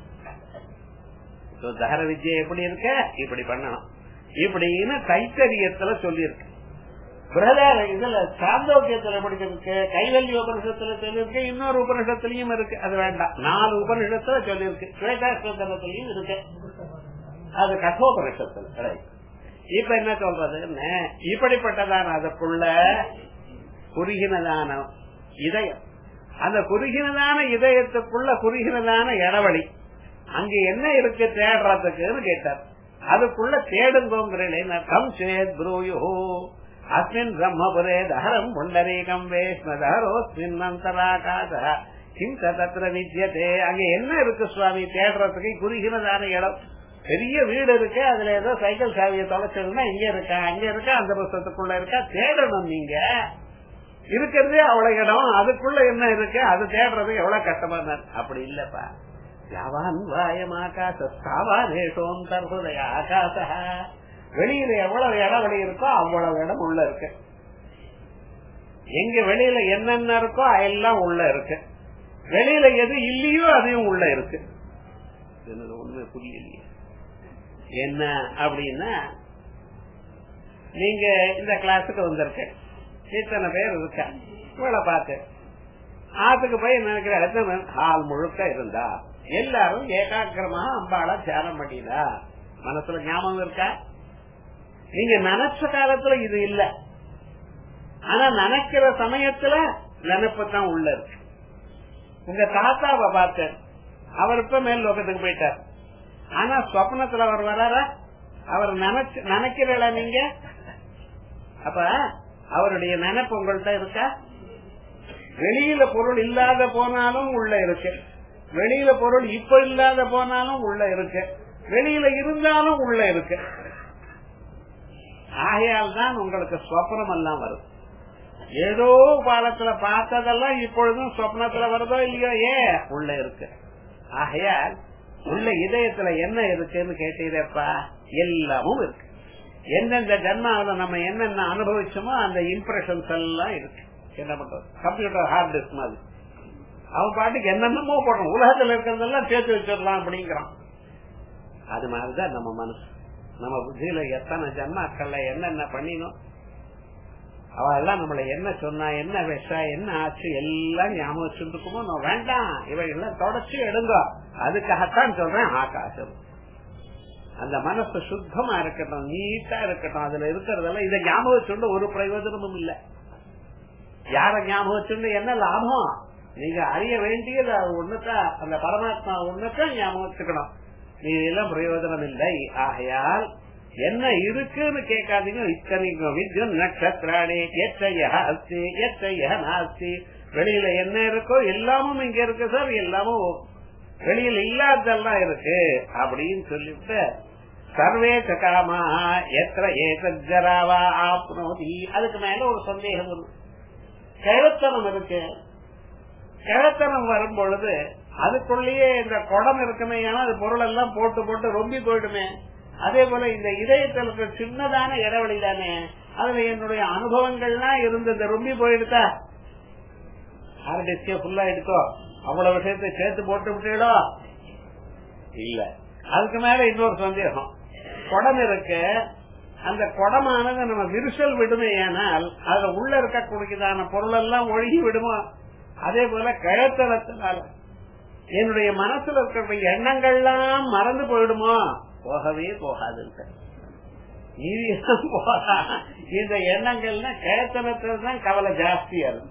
தகர வித்யை எப்படி இருக்க இப்படி பண்ணணும் இப்படின்னு தைத்தரியத்துல சொல்லியிருக்கு பிரதார இதுல சாந்தோக்கியத்துல படிக்கிறதுக்கு கைவல்ய உபனிஷத்துல சொல்லியிருக்கு இன்னொரு உபனிஷத்துலயும் இருக்கு அது வேண்டாம் நாலு உபனிஷத்துல சொல்லியிருக்கு ஸ்வேதாஸ்வதனத்திலயும் இருக்கு அது கட்டோபனிஷத்துல இப்ப என்ன சொல்றதுன்னு இப்படிப்பட்டதான அதுக்குள்ள குறுகினதான இதயம் அந்த குறுகினதான இதயத்துக்குள்ள குறுகினதான இடவழி அங்க என்ன இருக்கு தேடுறதுக்குன்னு கேட்டார் அதுக்குள்ள தேடுங்கோங்கிறேன் கம் சேத் ப்ரூயோ அஸ்மின் பிரம்மபுரே தஹரம் புண்டரீகம் வேஷ்மதரோஸ்மின் அந்தராகாத கிம் தத்திர வித்தியதே அங்க என்ன இருக்கு சுவாமி தேடுறதுக்கு குறுகினதான இடம் பெரிய வீடு இருக்கு அதுல ஏதோ சைக்கிள் சாவியை தொலைச்சிருந்தா இங்க இருக்கா அங்க இருக்கா அந்த புஸ்தத்துக்குள்ள இருக்கா தேடணும் நீங்க இருக்கிறதே அவ்வளவு இடம் அதுக்குள்ள என்ன இருக்கு அது தேடுறது எவ்வளவு கஷ்டமா அப்படி இல்லப்பா யாவான் வாயம் ஆகாச சாவாதேஷோம் தற்புதய ஆகாச வெளியில எவ்வளவு இடம் வெளி இருக்கோ அவ்வளவு இடம் உள்ள இருக்கு எங்க வெளியில என்னென்ன இருக்கோ எல்லாம் உள்ள இருக்கு வெளியில எது இல்லையோ அதையும் உள்ள இருக்கு உண்மை புரியலையே என்ன அப்படின்னா நீங்க இந்த கிளாஸுக்கு வந்திருக்க இத்தனை பேர் இருக்க இவளை பார்த்து ஆத்துக்கு போய் நினைக்கிற ஹால் முழுக்க இருந்தா எல்லாரும் ஏகாக்கிரமா அம்பாளா தியானம் பண்ணிடா மனசுல ஞாபகம் இருக்கா நீங்க நினைச்ச காலத்துல இது இல்ல ஆனா நினைக்கிற சமயத்துல நினைப்பு தான் உள்ள இருக்கு உங்க தாத்தாவை பார்த்து அவர் இப்ப மேல் லோகத்துக்கு போயிட்டார் ஆனா சொப்னத்துல அவர் வராரா அவர் நினைச்சு நினைக்கிறல நீங்க அப்ப அவருடைய நினைப்பு உங்கள்கிட்ட இருக்கா வெளியில பொருள் இல்லாத போனாலும் உள்ள இருக்கு வெளியில பொருள் இப்ப இல்லாத போனாலும் உள்ள இருக்கு வெளியில இருந்தாலும் உள்ள இருக்கு ஆகையால் தான் உங்களுக்கு சொப்னம் எல்லாம் வரும் ஏதோ காலத்துல பார்த்ததெல்லாம் இப்பொழுதும் சொப்னத்துல வருதோ இல்லையோ ஏ உள்ள இருக்கு ஆகையால் உள்ள இதயத்துல என்ன இருக்குன்னு கேட்டீரப்பா எல்லாமும் இருக்கு எந்தெந்த ஜென்மாவில நம்ம என்னென்ன அனுபவிச்சோமோ அந்த இம்ப்ரெஷன்ஸ் எல்லாம் இருக்கு என்ன பண்றது கம்ப்யூட்டர் ஹார்ட் டிஸ்க் மாதிரி அவன் பாட்டுக்கு என்னென்னமோ போடுறான் உலகத்துல இருக்கிறதெல்லாம் சேர்த்து வச்சிடலாம் அப்படிங்கிறான் அது மாதிரிதான் நம்ம மனசு நம்ம புத்தியில எத்தனை ஜன்மாக்கள்ல என்னென்ன பண்ணினோம் அவ எல்லாம் நம்மள என்ன சொன்னா என்ன விஷா என்ன ஆச்சு எல்லாம் ஞாபகம் வச்சுருக்குமோ நான் வேண்டாம் இவைகள்லாம் தொடச்சு எடுங்க அதுக்காகத்தான் சொல்றேன் ஆகாசம் அந்த மனசு சுத்தமா இருக்கட்டும் நீட்டா இருக்கட்டும் அதுல இருக்கிறதெல்லாம் இதை ஞாபகம் வச்சுண்டு ஒரு பிரயோஜனமும் இல்ல யார ஞாபகம் வச்சுண்டு என்ன லாபம் நீங்க அறிய வேண்டியது அது ஒண்ணுதான் அந்த பரமாத்மா ஒண்ணுதான் ஞாபகம் வச்சுக்கணும் நீ எல்லாம் பிரயோஜனம் இல்லை ஆகையால் என்ன இருக்குன்னு கேட்காதீங்க இத்தனைக்கு வித்யுன் நட்சத்திராணி எத்தையா அஸ்தி எத்தையா நாஸ்தி வெளியில என்ன இருக்கோ எல்லாமும் இங்க இருக்கு சார் எல்லாமும் வெளியில இல்லாததெல்லாம் இருக்கு அப்படின்னு சொல்லிட்டு சர்வே சகாமா எத்த ஏதராவா ஆப்னோதி அதுக்கு மேல ஒரு சந்தேகம் வரும் கிழத்தனம் இருக்கு கிழத்தனம் வரும் பொழுது அதுக்குள்ளேயே இந்த குடம் இருக்குமே ஏன்னா அது பொருள் எல்லாம் போட்டு போட்டு ரொம்பி போயிடுமே அதே போல இந்த இதயத்தில் இருக்கிற சின்னதான இடைவெளி தானே அதுல என்னுடைய அனுபவங்கள்லாம் இருந்தது ரொம்பி போயிடுதா ஹார்ட் டிஸ்கே ஃபுல்லா எடுத்தோ அவ்வளவு விஷயத்தை சேர்த்து போட்டு விட்டுடோ இல்ல அதுக்கு மேல இன்னொரு சந்தேகம் குடம் இருக்கு அந்த குடமானது நம்ம விரிசல் விடுமே ஏனால் அதுல உள்ள இருக்கக்கூடியதான பொருள் எல்லாம் ஒழுகி விடுமா அதே போல கழத்தனத்தினால என்னுடைய மனசுல இருக்கிற எண்ணங்கள்லாம் மறந்து போயிடுமோ போகவே போகாது இந்த எண்ணங்கள்னா கிழத்தனத்துல தான் கவலை ஜாஸ்தியா இருக்கு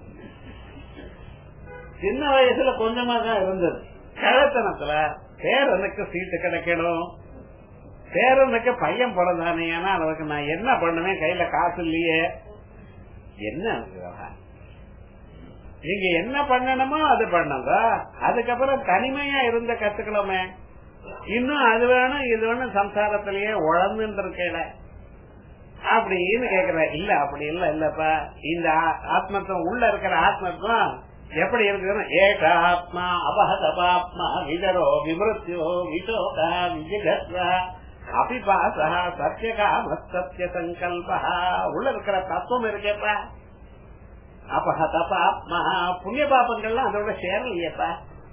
சின்ன வயசுல கொஞ்சமா தான் இருந்தது கிழத்தனத்துல பேரனுக்கு சீட்டு கிடைக்கணும் பேரனுக்கு பையன் பிறந்தானே ஏன்னா அவனுக்கு நான் என்ன பண்ணுவேன் கையில காசு இல்லையே என்ன விவகாரம் நீங்க என்ன பண்ணணுமோ அது பண்ணுங்க அதுக்கப்புறம் தனிமையா இருந்த கத்துக்கலாமே இன்னும் அது வேணும் இது வேணும் சம்சாரத்திலேயே உழந்துட்டு இருக்கல அப்படின்னு கேக்குற இல்ல அப்படி இல்ல இல்லப்பா இந்த ஆத்மத்துவம் உள்ள இருக்கிற ஆத்மத்துவம் எப்படி இருக்குதுன்னா ஏக ஆத்மா அபஹதபாத்மா விதரோ விமிருத்தியோ விசோகா விஜிகத்வா அபிபாசா சத்தியகாம சத்திய சங்கல்பா உள்ள இருக்கிற தத்துவம் இருக்கேப்பா அபஹத பாப்மா புண்ணிய பாப்பங்கள்லாம் அதோட சேரலையப்பா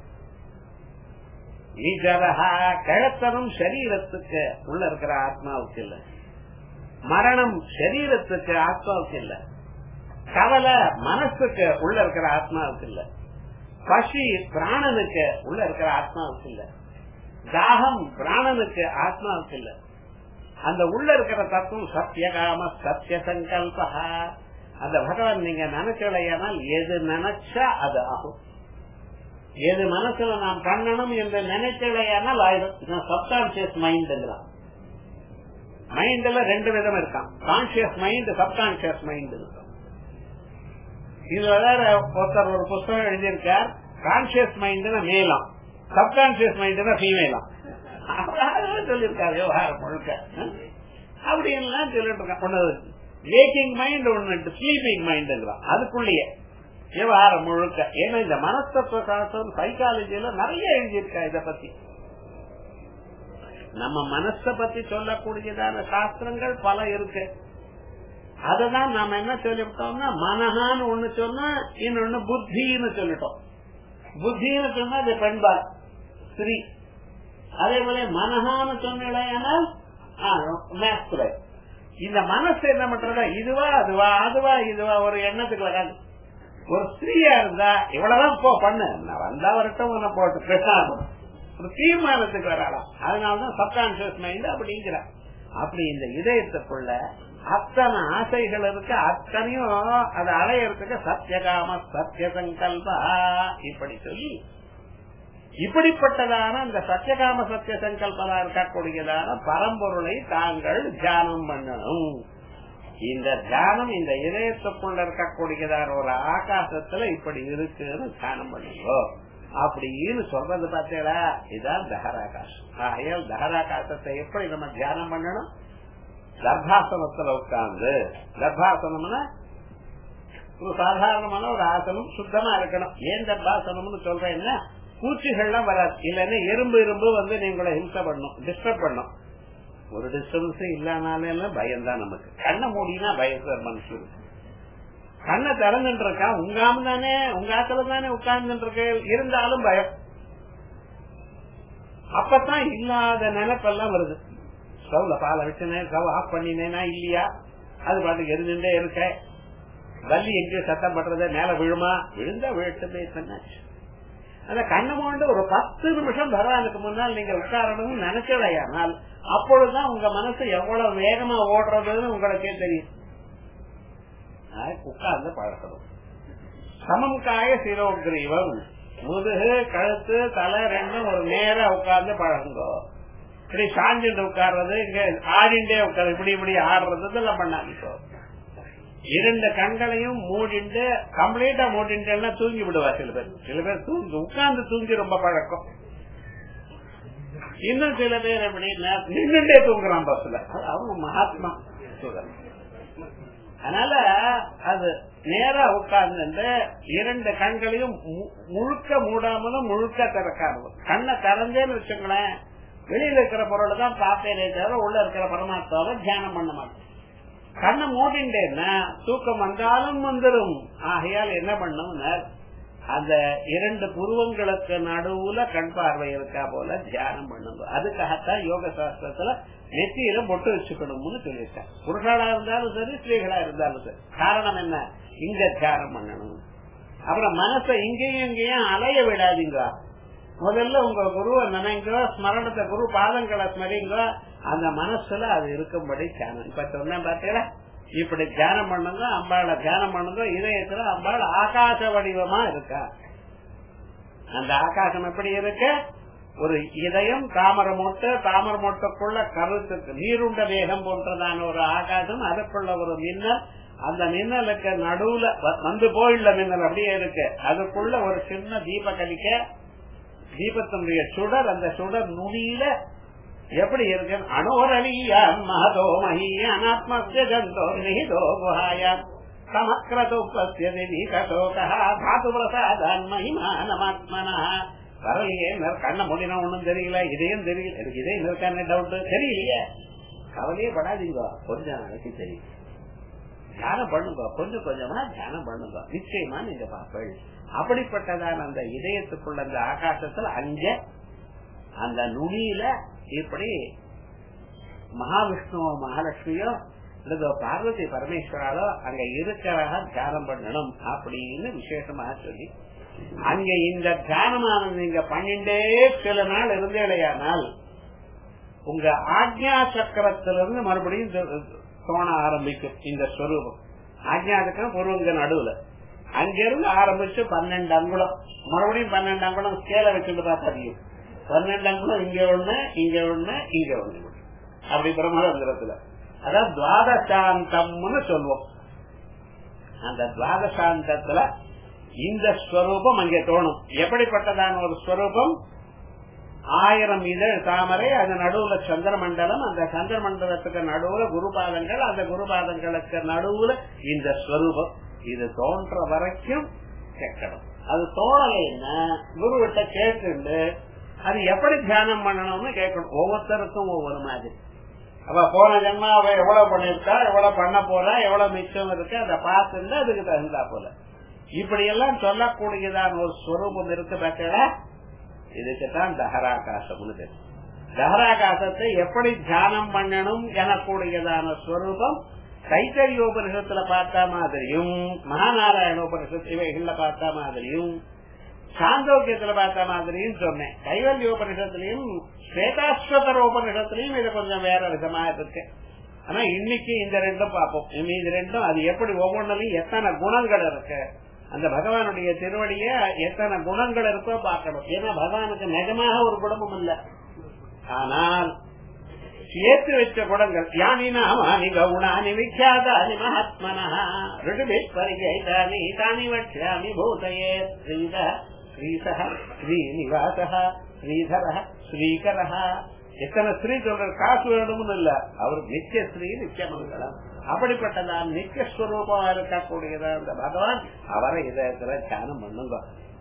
நிஜரஹா கிழத்தனம் சரீரத்துக்கு உள்ள இருக்கிற ஆத்மாவுக்கு இல்ல மரணம் சரீரத்துக்கு ஆத்மாவுக்கு இல்ல கவலை மனசுக்கு உள்ள இருக்கிற ஆத்மாவுக்கு இல்ல பசி பிராணனுக்கு உள்ள இருக்கிற ஆத்மாவுக்கு இல்ல தாகம் பிராணனுக்கு ஆத்மாவுக்கு இல்ல அந்த உள்ள இருக்கிற தத்துவம் சத்தியகாம சத்திய சங்கல்பா அந்த பகவான் நீங்க நினைக்கலையானால் எது நினைச்சா அது ஆகும் எது மனசுல நாம் பண்ணணும் என்று நினைக்கலையானால் ஆயிடும் சப்கான்சியஸ் மைண்ட்ங்கிறான் மைண்ட்ல ரெண்டு விதம் இருக்கான் கான்சியஸ் மைண்ட் சப்கான்சியஸ் மைண்ட் இருக்கும் இதுல வேற ஒருத்தர் ஒரு புத்தகம் எழுதியிருக்கார் கான்சியஸ் மைண்ட்னா மேலாம் சப்கான்சியஸ் மைண்ட்னா ஃபீமேலாம் சொல்லியிருக்காரு விவகாரம் முழுக்க அப்படி எல்லாம் சொல்லிட்டு இருக்கான் வேக்கிங் மைண்ட் ஒண்ணு ஸ்லீப்பிங் மைண்ட் அதுக்குள்ளேயே விவகாரம் முழுக்க ஏன்னா இந்த மனத்தத்துவ சாஸ்திரம் சைக்காலஜியில நிறைய எழுதியிருக்கா இத பத்தி நம்ம மனச பத்தி சொல்லக்கூடியதான சாஸ்திரங்கள் பல இருக்கு அததான் நாம என்ன சொல்லிவிட்டோம்னா மனஹான்னு ஒண்ணு சொன்னா இன்னொன்னு புத்தின்னு சொல்லிட்டோம் புத்தின்னு சொன்னா அது பெண்பால் ஸ்ரீ அதே போல மனஹான்னு சொன்னால் இந்த மனசு என்ன பண்றதா இதுவா அதுவா அதுவா இதுவா ஒரு எண்ணத்துக்கு வராது ஒரு ஸ்திரீயா இருந்தா இவ்வளவுதான் போ பண்ணு நான் வந்தா வரட்டும் உன்னை போட்டு பேசாம ஒரு தீர்மானத்துக்கு வராலாம் அதனாலதான் சப்கான்சியஸ் மைண்ட் அப்படிங்கிற அப்படி இந்த இதயத்துக்குள்ள அத்தனை ஆசைகள் இருக்கு அத்தனையும் அதை அலையறதுக்கு சத்தியகாம சத்திய சங்கல்பா இப்படி சொல்லி இப்படிப்பட்டதான இந்த சத்தியகாம சத்திய சங்கல்பதா இருக்கக்கூடியதான பரம்பொருளை தாங்கள் தியானம் பண்ணணும் இந்த தியானம் இந்த இதயத்துக்குள்ள இருக்கக்கூடியதான ஒரு ஆகாசத்துல இப்படி இருக்குன்னு தியானம் பண்ணுங்க அப்படின்னு சொல்றது பார்த்தீங்களா இதுதான் தகராகாசம் ஆகையால் தகராகாசத்தை எப்படி நம்ம தியானம் பண்ணணும் கர்ப்பாசனத்துல உட்கார்ந்து கர்ப்பாசனம்னா ஒரு சாதாரணமான ஒரு ஆசனம் சுத்தமா இருக்கணும் ஏன் கர்ப்பாசனம்னு சொல்றேன்னா பூச்சிகள்லாம் வராது இல்லன்னா எறும்பு எறும்பு வந்து நீங்களை ஹிம்சை பண்ணும் டிஸ்டர்ப் பண்ணும் ஒரு டிஸ்டர்பன்ஸ் இல்லானால பயம் தான் நமக்கு கண்ணை மூடினா பயம் மனுஷன் கண்ணை திறந்துட்டு இருக்கான் உங்காம தானே உங்க ஆத்துல தானே உட்கார்ந்துட்டு இருக்க இருந்தாலும் பயம் அப்பதான் இல்லாத நினைப்பெல்லாம் வருது ஸ்டவ்ல பாலை வச்சுனேன் ஸ்டவ் ஆஃப் பண்ணினேனா இல்லையா அது பாட்டுக்கு எரிஞ்சுட்டே இருக்க வள்ளி எங்கேயும் சத்தம் பண்றத மேல விழுமா விழுந்தா விழுட்டு பண்ணாச்சு அந்த கண்ணு மூண்டு ஒரு பத்து நிமிஷம் பகவானுக்கு முன்னால் நீங்க உட்காரணும்னு நினைச்சதையானால் அப்பொழுதுதான் உங்க மனசு எவ்வளவு வேகமா ஓடுறதுன்னு உங்களுக்கே தெரியும் உட்கார்ந்து பழக்கணும் சமம் காய சிரோகிரீவம் முதுகு கழுத்து தலை ரெண்டும் ஒரு நேரா உட்கார்ந்து பழகுங்கோ இப்படி சாஞ்சிட்டு உட்கார்றது இங்க ஆடிண்டே உட்காரு இப்படி இப்படி ஆடுறது இதெல்லாம் பண்ணாதீங்க இரண்டு கண்களையும் மூடிண்டு கம்ப்ளீட்டா மூடிண்டேன்னா தூங்கி விடுவா சில பேர் சில பேர் தூங்கி உட்கார்ந்து தூங்கி ரொம்ப பழக்கம் இன்னும் சில பேர் எப்படி நின்றுட்டே தூங்குறான் பஸ்ல அவங்க மகாத்மா அதனால அது நேரா உட்கார்ந்து இரண்டு கண்களையும் மு- முழுக்க மூடாமலும் முழுக்க திறக்காமலும் கண்ணை திறந்தேன்னு வச்சுங்களேன் வெளியில இருக்கிற பொருளை தான் பார்த்தேனே தவிர உள்ள இருக்கிற பரமாத்மாவை தியானம் பண்ண மாட்டேன் கண்ணை மூடிண்டேன்னா தூக்கம் வந்தாலும் வந்துடும் ஆகையால் என்ன பண்ணும் அந்த இரண்டு புருவங்களுக்கு நடுவுல கண் பார்வை இருக்கா போல தியானம் பண்ணுங்க அதுக்காகத்தான் யோக சாஸ்திரத்துல நெத்தியில பொட்டு வச்சுக்கணும்னு சொல்லியிருக்கேன் புருஷாளா இருந்தாலும் சரி ஸ்திரீகளா இருந்தாலும் சரி காரணம் என்ன இங்க தியானம் பண்ணணும் அப்புறம் மனசை இங்கேயும் இங்கேயும் அலைய விடாதீங்க முதல்ல உங்க குருவை நினைங்க ஸ்மரணத்தை குரு பாதங்களை ஸ்மரிங்க அந்த மனசுல அது இருக்கும்படி தியானம் இப்ப சொன்னேன் பாத்தீங்களா இப்படி தியானம் பண்ணுங்க அம்பாளை தியானம் பண்ணுங்க இதயத்துல அம்பாள் ஆகாச வடிவமா இருக்கா அந்த ஆகாசம் எப்படி இருக்கு ஒரு இதயம் தாமர மூட்டை தாமர மூட்டைக்குள்ள கருத்துக்கு நீருண்ட வேகம் போன்றதான ஒரு ஆகாசம் அதுக்குள்ள ஒரு மின்னல் அந்த மின்னலுக்கு நடுவுல வ- வந்து போயிள்ள மின்னல் அப்படியே இருக்கு அதுக்குள்ள ஒரு சின்ன தீப கலிக்க தீபத்தினுடைய சுடர் அந்த சுடர் நுனியில எப்படி இருக்கு அணோரணியான் மகதோ மகி அனாத்மஸ்ய ஜந்தோ நிஹிதோ குஹாயான் சமக்கிரதோபஸ்யதி விகசோகா தாது பிரசாதான் மகிமானமாத்மனா வரலையே இன்னும் கண்ண முடினா ஒண்ணும் தெரியல இதையும் தெரியல எனக்கு இதே இருக்கான டவுட் தெரியலையே கவலையே படாதீங்க கொஞ்ச நாளைக்கு தெரியும் தியானம் பண்ணுங்க கொஞ்சம் கொஞ்சமா தியானம் பண்ணுங்க நிச்சயமா நீங்க பாப்பீள் அப்படிப்பட்டதான அந்த இதயத்துக்குள்ள அந்த ஆகாசத்துல அங்க அந்த நுனியில இப்படி மகாவிஷ்ணுவோ மகாலட்சுமியோ இல்லதோ பார்வதி பரமேஸ்வராலோ அங்க இருக்கிறாக தியானம் பண்ணணும் அப்படின்னு விசேஷமாக சொல்லி அங்க இந்த தியானமானது நீங்க பண்ணிண்டே சில நாள் இருந்தேடையானால் உங்க ஆக்ஞா சக்கரத்திலிருந்து மறுபடியும் தொ- தோண ஆரம்பிக்கும் இந்த ஸ்வரூபம் ஆக்ஞா சக்கரம் பொருவங்க நடுவுல அங்கிருந்து ஆரம்பிச்சு பன்னெண்டு அங்குலம் மறுபடியும் பன்னெண்டு அங்குலம் ஸ்கேல வச்சுட்டு பார்த்தா தெரியும் பன்னெண்டு அங்குலம் இங்க ஒண்ணு இங்க ஒண்ணு இங்க ஒண்ணு அப்படி பிரம்மரந்திரத்துல அதான் துவாதசாந்தம்னு சொல்லுவோம் அந்த துவாதசாந்தத்துல இந்த ஸ்வரூபம் அங்கே தோணும் எப்படிப்பட்டதான ஒரு ஸ்வரூபம் ஆயிரம் இதழ் தாமரை அது நடுவுல சந்திரமண்டலம் அந்த சந்திரமண்டலத்துக்கு நடுவுல குருபாதங்கள் அந்த குருபாதங்களுக்கு நடுவுல இந்த ஸ்வரூபம் இது தோன்ற வரைக்கும் கேட்கணும் அது தோணலைன்னா குருவிட்ட கேட்டு அது எப்படி தியானம் பண்ணணும்னு கேட்கணும் ஒவ்வொருத்தருக்கும் ஒவ்வொரு மாதிரி அப்ப போன ஜென்மா அவ எவ்வளவு பண்ணிருக்கா எவ்வளவு பண்ண போறா எவ்வளவு மிச்சம் இருக்கு அதை பார்த்துட்டு அதுக்கு தகுந்தா போல இப்படி எல்லாம் சொல்லக்கூடியதான ஒரு ஸ்வரூபம் இருக்கு பார்த்தா இதுக்குதான் தஹராகாசம்னு பேரு தஹராகாசத்தை எப்படி தியானம் பண்ணணும் எனக்கூடியதான ஸ்வரூபம் கைத்தரியோபனிஷத்துல பார்த்த மாதிரியும் மகாநாராயணோபனிஷத்து இவைகள்ல பார்த்த மாதிரியும் சாந்தோக்கியத்துல பார்த்த மாதிரியும் சொன்னேன் கைவல்யோபனிஷத்துலயும் ஸ்வேதாஸ்வதரோபனிஷத்துலயும் இது கொஞ்சம் வேற விதமா இருக்கு ஆனா இன்னைக்கு இந்த ரெண்டும் பார்ப்போம் இனி இது ரெண்டும் அது எப்படி ஒவ்வொன்றிலையும் எத்தனை குணங்கள் இருக்கு அந்த பகவானுடைய திருவடிய எத்தனை குணங்கள் இருக்கோ பார்க்கணும் ஏன்னா பகவானுக்கு நிஜமாக ஒரு குணமும் இல்ல ஆனால் சேர்த்து வச்ச குணங்கள் யானி நாமானி கவுனானி விக்யாதானி மகாத்மனா ரிடுபித் பரிஜயிதானி தானி வட்சாமி பூதயே ஸ்ரீத ஸ்ரீசா ஸ்ரீனிவாச ஸ்ரீதர ஸ்ரீகர எத்தனை ஸ்ரீ சொல்ற காசு வேணும்னு இல்ல அவர் நித்திய ஸ்ரீ நித்திய மங்களம் அப்படிப்பட்டதான் நித்திய ஸ்வரூபமா இருக்கக்கூடியதா அந்த பகவான் அவரை இதயத்துல தியானம் பண்ணுங்க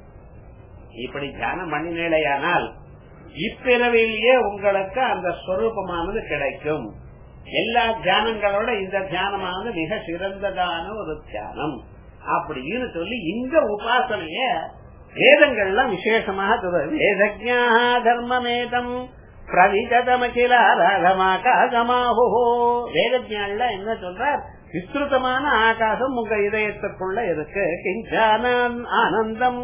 இப்படி தியானம் பண்ணினேலையானால் இப்பிறவிலேயே உங்களுக்கு அந்த ஸ்வரூபமானது கிடைக்கும் எல்லா தியானங்களோட இந்த தியானமானது மிக சிறந்ததான ஒரு தியானம் அப்படின்னு சொல்லி இந்த உபாசனைய வேதங்கள்லாம் விசேஷமாக சொல்றது வேதஜா தர்மமேதம் பிரவிகதமகிலாராகமாகாசமாஹோ வேதஜான்ல என்ன சொல்றார் விஸ்திருத்தமான ஆகாசம் உங்க இதயத்துக்குள்ள இருக்கு கிஞ்சானான் ஆனந்தம்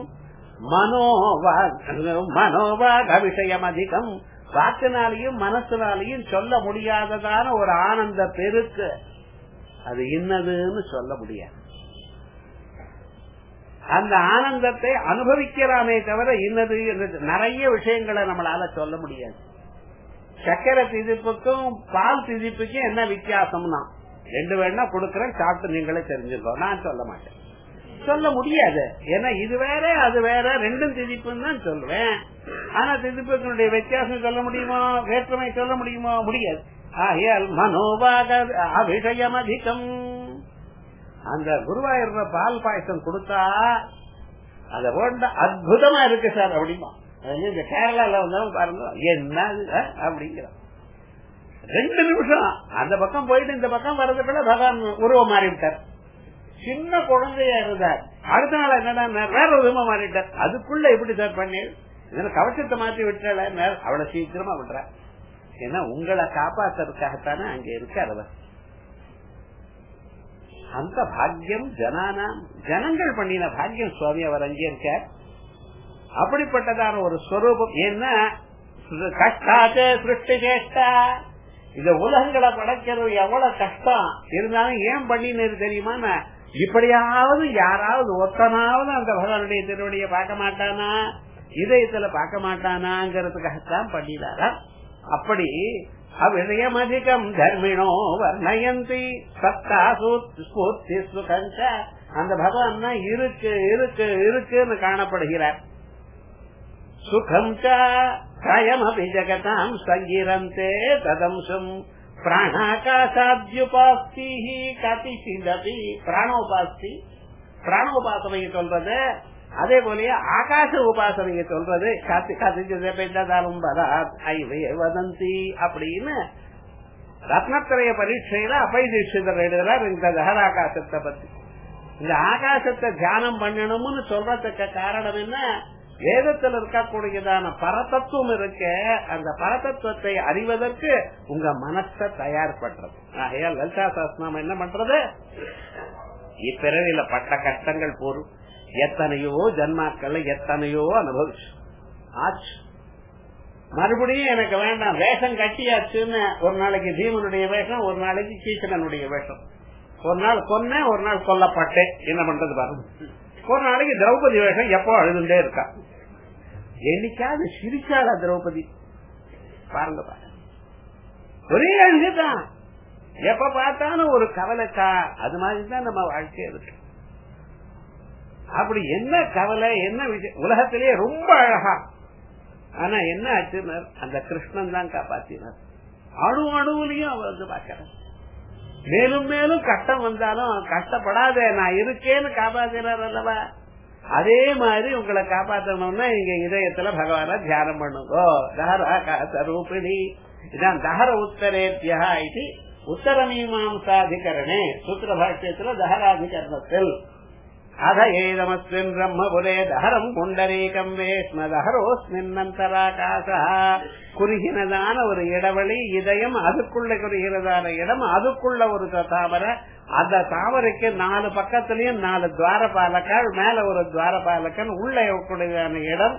மனோவாக விஷயம் அதிகம் வாக்கினாலையும் மனசினாலையும் சொல்ல முடியாததான ஒரு ஆனந்த பெருக்கு அது இன்னதுன்னு சொல்ல முடியாது அந்த ஆனந்தத்தை அனுபவிக்கலாமே தவிர இன்னது நிறைய விஷயங்களை நம்மளால சொல்ல முடியாது சக்கரை திதிப்புக்கும் பால் திதிப்புக்கும் என்ன வித்தியாசம்னா ரெண்டு வேணா கொடுக்கறேன் சாப்பிட்டு நீங்களே தெரிஞ்சுக்கோ நான் சொல்ல மாட்டேன் சொல்ல முடியாது ஏன்னா இது வேற அது வேற ரெண்டும் திதிப்புன்னு தான் சொல்லுவேன் ஆனா திதிப்புகளுடைய வித்தியாசம் சொல்ல முடியுமோ வேற்றுமை சொல்ல முடியுமோ முடியாது ஆகையால் மனோபாக அபிஷயம் அதிகம் அந்த குருவாயூர்ல பால் பாயசம் கொடுத்தா அத வேண்ட அற்புதமா இருக்கு சார் அப்படிமா அது இந்த கேரளால வந்தாலும் பாருங்க என்ன இது, அஹ், அப்படிங்கிறான் ரெண்டு நிமிஷம் அந்த பக்கம் போயிட்டு இந்த பக்கம் வர்றதுக்குள்ள பகவான் உருவம் மாறிவிட்டார் சின்ன குழந்தையா இருந்தார் அடுத்த நாள் என்னடா வேற விதமா மாறிட்டார் அதுக்குள்ள எப்படி சார் பண்ணி இதுல கவசத்தை மாத்தி விட்டால அவ்வளவு சீக்கிரமா விடுற ஏன்னா உங்களை காப்பாத்துறதுக்காகத்தானே அங்க இருக்கார் அவர் அந்த பாக்கியம் ஜனானாம் ஜனங்கள் பண்ணின பாக்கியம் சுவாமி அவர் அங்கே இருக்கார் அப்படிப்பட்டதான ஒரு ஸ்வரூபம் என்ன கஷ்டாச்ச சிருஷ்டி சேஷ்டா இந்த உலகங்களை படைக்கிறது எவ்வளவு கஷ்டம் இருந்தாலும் ஏன் பண்ணினது தெரியுமா நான் இப்படியாவது யாராவது ஒத்தனாவது அந்த பகவானுடைய திருவடியை பார்க்க மாட்டானா இதயத்துல பார்க்க மாட்டானாங்கிறதுக்காகத்தான் பண்ணினாரா அப்படி அவ்விதயம் அதிகம் தர்மிணோ வர்ணயந்தி சத்தா ஸ்பூர்த்தி சுகஞ்ச அந்த பகவான் தான் இருக்கு இருக்கு இருக்குன்னு காணப்படுகிறார் சுகம் கயமபி ஜகதாம் சங்கிரந்தே ததம்சம் பிராணாகாசாத்யுபாஸ்தி கதிசிதபி பிராணோபாஸ்தி பிராணோபாசனையை சொல்றது அதே போலயே ஆகாச உபாசனையை சொல்றது காத்து கதிஞ்சதாலும் வதந்தி அப்படின்னு ரத்னத்திரைய பரீட்சையில அப்பை தீட்சிதர் எழுதுறார் இந்த தகராகாசத்தை பத்தி இந்த ஆகாசத்தை தியானம் பண்ணணும்னு சொல்றதுக்கு காரணம் என்ன வேதத்தில் இருக்கக்கூடியதான பரதத்துவம் இருக்க அந்த பரதத்துவத்தை அறிவதற்கு உங்க மனசை தயார்படுறது ஆகையால் லலிதா சாஸ்திரம் என்ன பண்றது இப்பிறவில பட்ட கஷ்டங்கள் போரும் எத்தனையோ ஜன்மாக்கள் எத்தனையோ அனுபவிச்சு ஆச்சு மறுபடியும் எனக்கு வேண்டாம் வேஷம் கட்டியாச்சுன்னு ஒரு நாளைக்கு பீமனுடைய வேஷம் ஒரு நாளைக்கு கீச்சகனுடைய வேஷம் ஒரு நாள் கொன்னேன் ஒரு நாள் கொல்லப்பட்டேன் என்ன பண்றது பாருங்க ஒரு நாளைக்கு திரௌபதி வேஷம் எப்போ அழுதுண்டே இருக்கா என்னைக்காவது சிரிச்சாளா திரௌபதி பாருங்க பாருங்க ஒரே அழுகுதான் எப்ப பார்த்தாலும் ஒரு கவலைக்கா அது மாதிரிதான் நம்ம வாழ்க்கை இருக்கு அப்படி என்ன கவலை என்ன விஷயம் உலகத்திலேயே ரொம்ப அழகா ஆனா என்ன ஆச்சுனர் அந்த கிருஷ்ணன் தான் காப்பாத்தினார் அணு அணுவிலையும் அவர் வந்து பாக்கிறார் மேலும் மேலும் கஷ்டம் வந்தாலும் கஷ்டப்படாத நான் இருக்கேன்னு காப்பாத்தினார் அல்லவா அதே மாதிரி உங்களை காப்பாற்றணும்னா இங்க இதயத்துல பகவான தியானம் பண்ணுங்க தஹராகாசரூபிணி இதான் தஹர உத்தரேத்தியா இது உத்தர மீமாசாதிகரணே சூத்திர பாஷ்யத்துல தஹராதிகரணத்தில் அத ஏதமஸ்மின் பிரம்மபுரே தஹரம் புண்டரீகம் வேஷ்ம தஹரோஸ்மின்னந்தராகாச குறுகினதான ஒரு இடவெளி இதயம் அதுக்குள்ள குறுகிறதான இடம் அதுக்குள்ள ஒரு தாமரை அந்த தாமரைக்கு நாலு பக்கத்திலயும் நாலு துவாரபாலக்கால் மேல ஒரு துவாரபாலக்கன் உள்ள கூடியதான இடம்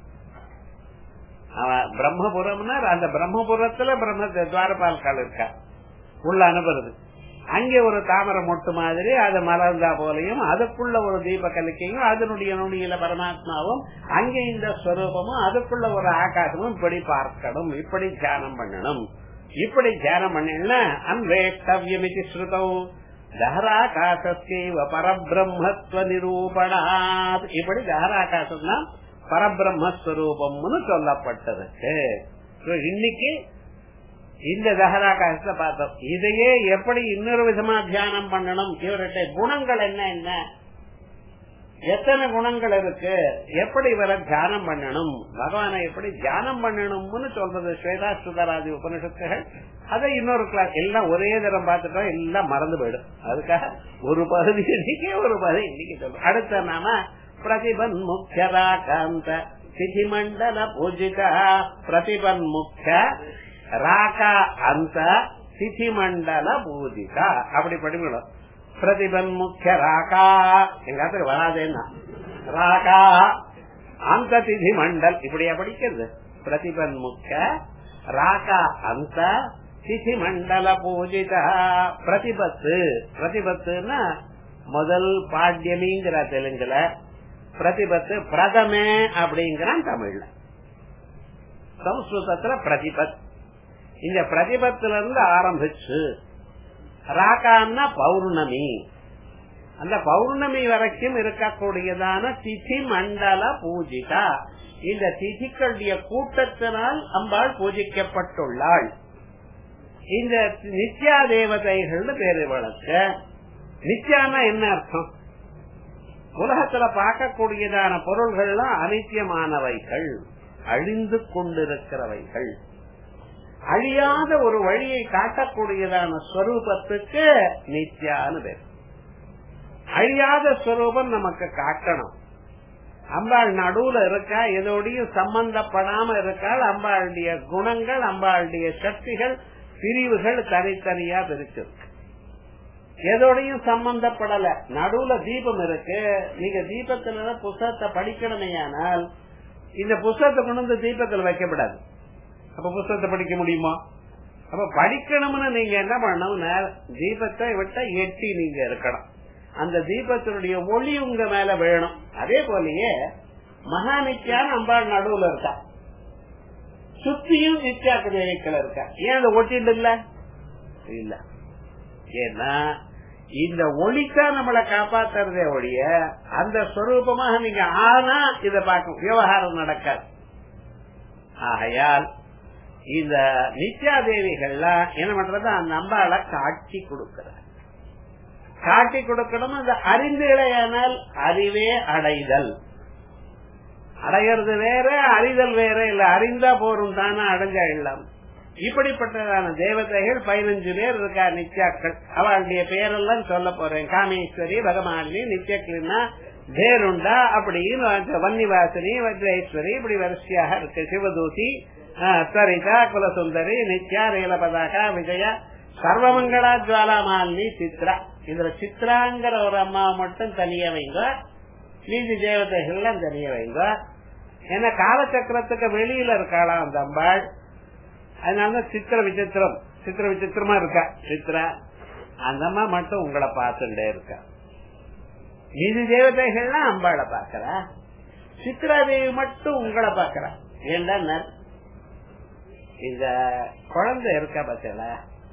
பிரம்மபுரம்னா அந்த பிரம்மபுரத்துல பிரம்ம துவாரபாலக்கால் இருக்கா உள்ள அனுப்புறது அங்கே ஒரு தாமரை மொட்டு மாதிரி அது மலர்ந்தா போலையும் அதுக்குள்ள ஒரு தீப கலிக்கையும் அதனுடைய நுனியில பரமாத்மாவும் அங்கே இந்த ஸ்வரூபமும் அதுக்குள்ள ஒரு ஆகாசமும் இப்படி பார்க்கணும் இப்படி தியானம் பண்ணணும் இப்படி தியானம் பண்ணா அன்வேஷ்டவியமிதி ஸ்ருதம் தஹராகாசஸ்யவ பரபிரம்மத்துவ நிரூபணாத் இப்படி தஹராகாசம் தான் பரபிரம்மஸ்வரூபம்னு சொல்லப்பட்டிருக்கு இன்னைக்கு இந்த தஹராகாசத்தை பார்த்தோம் இதையே எப்படி இன்னொரு விதமா தியானம் பண்ணணும் இவருடைய குணங்கள் என்ன என்ன எத்தனை குணங்கள் இருக்கு எப்படி இவரை தியானம் பண்ணணும் பகவானை எப்படி தியானம் பண்ணணும்னு சொல்றது ஸ்வேதா சுதராதி உபனிஷத்துகள் அதை இன்னொரு கிளாஸ் எல்லாம் ஒரே தரம் பார்த்துட்டோம் எல்லாம் மறந்து போயிடும் அதுக்காக ஒரு பகுதி இன்னைக்கு ஒரு பகுதி இன்னைக்கு சொல்றோம் அடுத்த நாம பிரதிபன் முக்கியராகாந்த திதி மண்டல பூஜிதா பிரதிபன் முக்கிய ராகா அந்த திதி மண்டல பூஜிதா அப்படி படிக்கணும் பிரதிபன் முக்கிய ராகா எங்காத்துல வராதேன்னா ராகா அந்த திதி மண்டல் இப்படியா படிக்கிறது பிரதிபன் முக்கிய ராகா அந்த திதி மண்டல பூஜிதா பிரதிபத்து பிரதிபத்துன்னா முதல் பாட்யமிங்கிற தெலுங்குல பிரதிபத்து பிரதமே அப்படிங்கிறான் தமிழ்ல சம்ஸ்கிருதத்துல பிரதிபத் இந்த பிரதிபத்துல இருந்து ஆரம்பிச்சு ராகான்னா பௌர்ணமி அந்த பௌர்ணமி வரைக்கும் இருக்கக்கூடியதான திதி மண்டல பூஜிதா இந்த திதிகளுடைய கூட்டத்தினால் அம்பாள் பூஜிக்கப்பட்டுள்ளாள் இந்த நித்யா தேவதைகள் பேரு வழக்க நித்தியானா என்ன அர்த்தம் உலகத்துல பார்க்கக்கூடியதான பொருள்கள்லாம் அனித்தியமானவைகள் அழிந்து கொண்டிருக்கிறவைகள் அழியாத ஒரு வழியை காட்டக்கூடியதான ஸ்வரூபத்துக்கு நித்யான்னு பேர் அழியாத ஸ்வரூபம் நமக்கு காட்டணும் அம்பாள் நடுவுல இருக்கா எதோடையும் சம்பந்தப்படாம இருக்காள் அம்பாளுடைய குணங்கள் அம்பாளுடைய சக்திகள் பிரிவுகள் தனித்தனியா இருக்கு எதோடையும் சம்பந்தப்படல நடுவுல தீபம் இருக்கு நீங்க தீபத்துல புஸ்தகத்தை படிக்கணுமே ஆனால் இந்த புஸ்தகத்தை கொண்டு வந்து தீபத்தில் வைக்கப்படாது அப்ப புஸ்தகத்தை படிக்க முடியுமா அப்ப படிக்கணும்னு நீங்க என்ன பண்ணணும்னா தீபத்தை விட்ட எட்டி நீங்க இருக்கணும் அந்த தீபத்தினுடைய ஒளி உங்க மேல வேணும் அதே போலயே மகாநித்யான் அம்பாள் நடுவுல இருக்கா சுத்தியும் நித்யாக்கு தேவிக்கள் இருக்கா ஏன் அந்த ஒட்டிட்டு இல்ல இல்ல ஏன்னா இந்த ஒளித்தான் நம்மளை காப்பாத்துறதே ஒழிய அந்த ஸ்வரூபமாக நீங்க ஆனா இத பார்க்க விவகாரம் நடக்காது ஆகையால் இந்த நித்யா தேவிகள்லாம் என்ன பண்றது அந்த அம்பாளை காட்சி கொடுக்கிறார் காட்டி கொடுக்கணும் அந்த அறிந்து இளையானால் அறிவே அடைதல் அடையிறது வேற அறிதல் வேற இல்ல அறிந்தா போரும் தானே அடைஞ்சா இல்லாம் இப்படிப்பட்டதான தேவதைகள் பதினஞ்சு பேர் இருக்கா நித்யாக்கள் அவளுடைய பேரெல்லாம் சொல்ல போறேன் காமேஸ்வரி பகவானி நித்யக்லினா பேருண்டா அப்படின்னு வன்னிவாசனி வஜ்ரேஸ்வரி இப்படி வரிசையாக இருக்கு சிவதூசி சரிதா குலசுந்தரி நித்யா நீலபதாகா விஜயா சர்வமங்களா ஜுவாலா மாலினி சித்ரா இதுல சித்ராங்கிற ஒரு அம்மா மட்டும் தனியா வைங்க மீதி தேவதைகள்லாம் தனியா வைங்க ஏன்னா காலச்சக்கரத்துக்கு வெளியில இருக்காளாம் அந்த அம்பாள் அதனால சித்திர விசித்திரம் சித்திர விசித்திரமா இருக்கா சித்ரா அந்த அம்மா மட்டும் உங்களை பார்த்துட்டே இருக்கா மீதி தேவதைகள்லாம் அம்பாளை பாக்குறா சித்ரா தேவி மட்டும் உங்களை பாக்குறா ஏன்னா இந்த குழந்தை இருக்கா பார்த்தல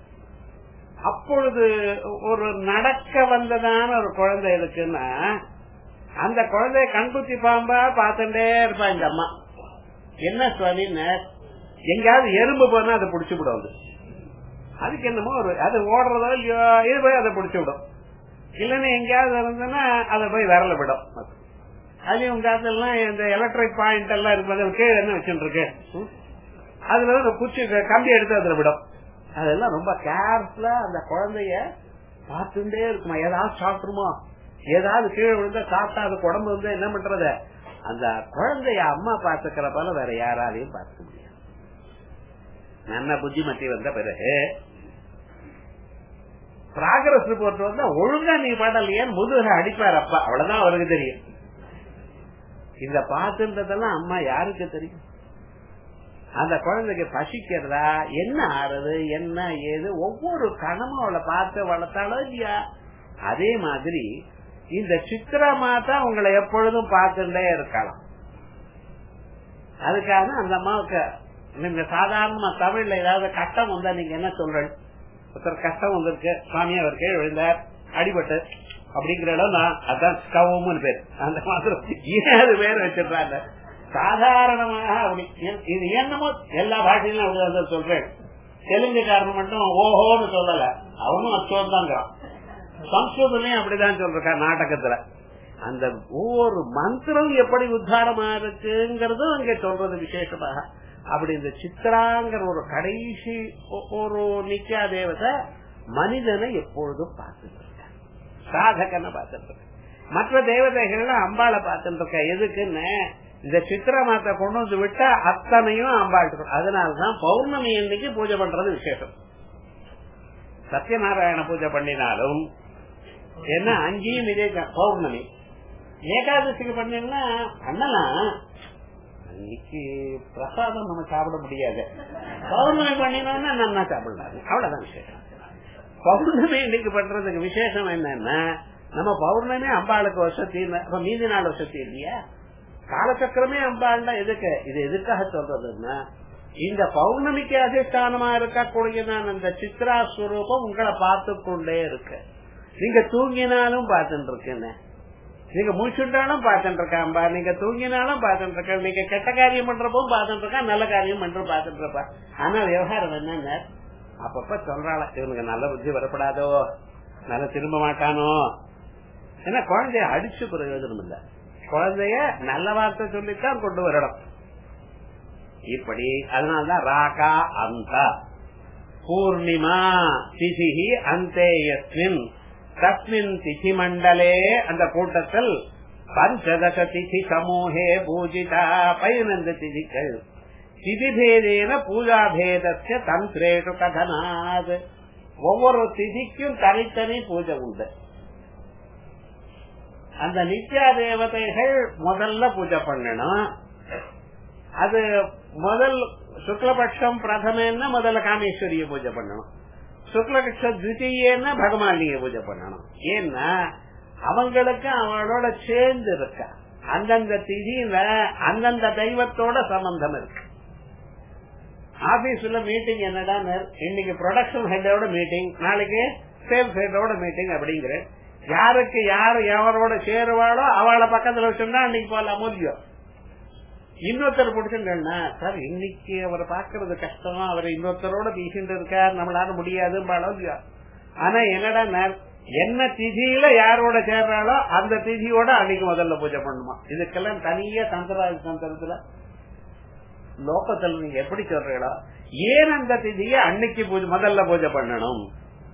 அப்பொழுது ஒரு நடக்க வந்ததான ஒரு குழந்தை இருக்குன்னா அந்த குழந்தைய கண்குத்தி பாம்பா பார்த்துட்டே இருப்பா இந்த அம்மா என்ன சுவாமின்னு எங்கேயாவது எறும்பு போனா அதை புடிச்சு விடும் அதுக்கு என்னமோ ஒரு அது ஓடுறதோ இல்லையோ இது போய் அதை புடிச்சு விடும் இல்லைன்னா எங்கேயாவது இருந்ததுன்னா அதை போய் விரல விடும் அது உங்க அதெல்லாம் இந்த எலக்ட்ரிக் பாயிண்ட் எல்லாம் இருக்கு கீழே என்ன வச்சுட்டு இருக்கு அதுல ஒரு குச்சி கம்பி எடுத்து அதுல விடும் அதெல்லாம் ரொம்ப கேர்ஃபுல்லா அந்த குழந்தைய பார்த்துட்டே இருக்குமா ஏதாவது சாப்பிட்டுருமோ ஏதாவது கீழே விழுந்தா சாப்பிட்டா அதுக்கு உடம்பு வந்து என்ன பண்றது அந்த குழந்தைய அம்மா பாத்துக்கிற போல வேற யாராலையும் பார்க்க முடியாது நல்ல புத்திமத்தி வந்த பிறகு ப்ராகிரஸ் ரிப்போர்ட் வந்தா ஒழுங்கா நீ பாடலையே முதுக அடிப்பார் அப்பா அவ்வளவுதான் அவருக்கு தெரியும் இந்த பாத்துன்றதெல்லாம் அம்மா யாருக்கு தெரியும் அந்த குழந்தைக்கு பசிக்கிறதா என்ன ஆறுது என்ன ஏது ஒவ்வொரு கணமும் அவளை பார்த்து வளர்த்தாலும் இல்லையா அதே மாதிரி இந்த சித்திர மாதா உங்களை எப்பொழுதும் பார்த்துட்டே இருக்கலாம் அதுக்காக அந்த அம்மாவுக்கு நீங்க சாதாரணமா தமிழ்ல ஏதாவது கஷ்டம் வந்தா நீங்க என்ன சொல்றீங்க ஒருத்தர் கஷ்டம் வந்திருக்கு சுவாமி அவர் கீழே விழுந்தார் அடிபட்டு அப்படிங்கிற இடம் நான் அதான் ஸ்டவ்னு பேர் அந்த மாதிரி ஏழு பேர் வச்சிருக்காங்க சாதாரணமாக அப்படி இது என்னமோ எல்லா பாஷையிலும் அப்படி சொல்றேன் தெலுங்குக்காரன் மட்டும் ஓஹோன்னு சொல்லல அவனும் அச்சோம் தாங்கிறான் சம்ஸ்கிருதம் அப்படிதான் சொல்றா நாடகத்துல அந்த ஒவ்வொரு மந்திரம் எப்படி உத்தாரமா இருக்குங்கிறதும் அங்க சொல்றது விசேஷமாக அப்படி இந்த சித்ராங்கிற ஒரு கடைசி ஒரு நிக்கா தேவதை மனிதனை எப்பொழுதும் பார்த்துட்டு இருக்க சாதகனை பார்த்துட்டு இருக்க மற்ற தேவதைகள்லாம் அம்பாளை பார்த்துட்டு இருக்க எதுக்குன்னு இந்த சித்திர மாத்த கொண்டு வந்து விட்டா அத்தனையும் அம்பாள் இருக்கும் அதனாலதான் பௌர்ணமி அன்னைக்கு பூஜை பண்றது விசேஷம் சத்யநாராயண பூஜை பண்ணினாலும் என்ன அங்கேயும் இதே பௌர்ணமி ஏகாதசிக்கு பண்ணீங்கன்னா பண்ணலாம் அன்னைக்கு பிரசாதம் நம்ம சாப்பிட முடியாது பௌர்ணமி பண்ணினோம்னா நல்லா சாப்பிடலாம் அவ்வளவுதான் விசேஷம் பௌர்ணமி இன்னைக்கு பண்றதுக்கு விசேஷம் என்னன்னா நம்ம பௌர்ணமி அம்பாளுக்கு வசதி அப்ப மீதி நாள் வசதி இல்லையா காலச்சக்கரமே அம்பாள்னா எதுக்கு இது எதுக்காக சொல்றதுன்னா இந்த பௌர்ணமிக்கு அதிஷ்டானமா இருக்கக்கூடியதான் அந்த சித்ரா ஸ்வரூபம் உங்களை பார்த்து கொண்டே இருக்கு நீங்க தூங்கினாலும் பார்த்துட்டு இருக்கேன்னு நீங்க முடிச்சுட்டாலும் பார்த்துட்டு இருக்காம்பா நீங்க தூங்கினாலும் பார்த்துட்டு இருக்க நீங்க கெட்ட காரியம் பண்றப்பவும் பார்த்துட்டு இருக்கா நல்ல காரியம் பண்ற பார்த்துட்டு இருப்பா ஆனா விவகாரம் என்னன்னு அப்பப்ப சொல்றாள இவனுக்கு நல்ல புத்தி வரப்படாதோ நல்ல திரும்ப மாட்டானோ ஏன்னா குழந்தைய அடிச்சு பிரயோஜனம் இல்ல குழந்தைய நல்ல வார்த்தை சொல்லித்தான் கொண்டு வரணும் இப்படி அதனாலதான் ராகா அந்த பூர்ணிமா திதிஹி அந்தேயஸ்மின் தஸ்மின் திதி மண்டலே அந்த கூட்டத்தில் பஞ்சதச திதி சமூகே பூஜிதா பதினந்து திதிகள் திதிபேதேன பூஜாபேதஸ்ய தந்திரேஷு கதனாத் ஒவ்வொரு திதிக்கும் தனித்தனி பூஜை உண்டு அந்த நித்யா தேவதைகள் முதல்ல பூஜை பண்ணணும் அது முதல் சுக்லபட்சம் பிரதமன்னா முதல்ல காமேஸ்வரிய பூஜை பண்ணணும் சுக்லபட்ச திவித்தீயன்னா பகவானிய பூஜை பண்ணணும் ஏன்னா அவங்களுக்கு அவளோட சேர்ந்து இருக்கா அந்தந்த திதியில அந்தந்த தெய்வத்தோட சம்பந்தம் இருக்கு ஆபீஸ்ல மீட்டிங் என்னடா இன்னைக்கு ப்ரொடக்ஷன் ஹெட்டோட மீட்டிங் நாளைக்கு சேல்ஸ் ஹெட்டோட மீட்டிங் அப்படிங்கிற யாருக்கு யாரு எவரோட சேருவாளோ அவளை பக்கத்துல வச்சோம்னா அன்னைக்கு போல அமூல்யம் இன்னொருத்தர் பிடிச்சிருக்கா சார் இன்னைக்கு அவரை பாக்குறது கஷ்டம் அவர் இன்னொருத்தரோட பேசிட்டு இருக்கார் நம்மளால முடியாது ஆனா என்னடா என்ன திதியில யாரோட சேர்றாளோ அந்த திதியோட அன்னைக்கு முதல்ல பூஜை பண்ணுமா இதுக்கெல்லாம் தனியா தந்திராஜ தந்திரத்துல லோகத்துல நீங்க எப்படி சொல்றீங்களோ ஏன் அந்த திதியை அன்னைக்கு பூஜை முதல்ல பூஜை பண்ணணும்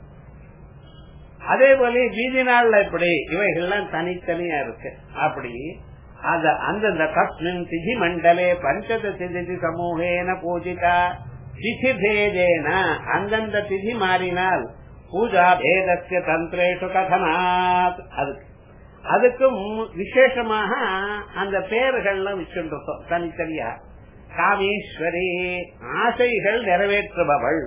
அதே போல வீதி நாள்ல இப்படி இவைகள்லாம் தனித்தனியா இருக்கு அப்படி அத அந்தந்த தஸ்மின் திதி மண்டலே பஞ்சத திதி சமூகேன பூஜிதா திதி பேதேன அந்தந்த திதி மாறினால் பூஜா பேதஸ்ய தந்திரேஷு கதனாத் அதுக்கு அதுக்கும் விசேஷமாக அந்த பேர்கள்லாம் வச்சுருக்கோம் தனித்தனியா காமேஸ்வரி ஆசைகள் நிறைவேற்றுபவள்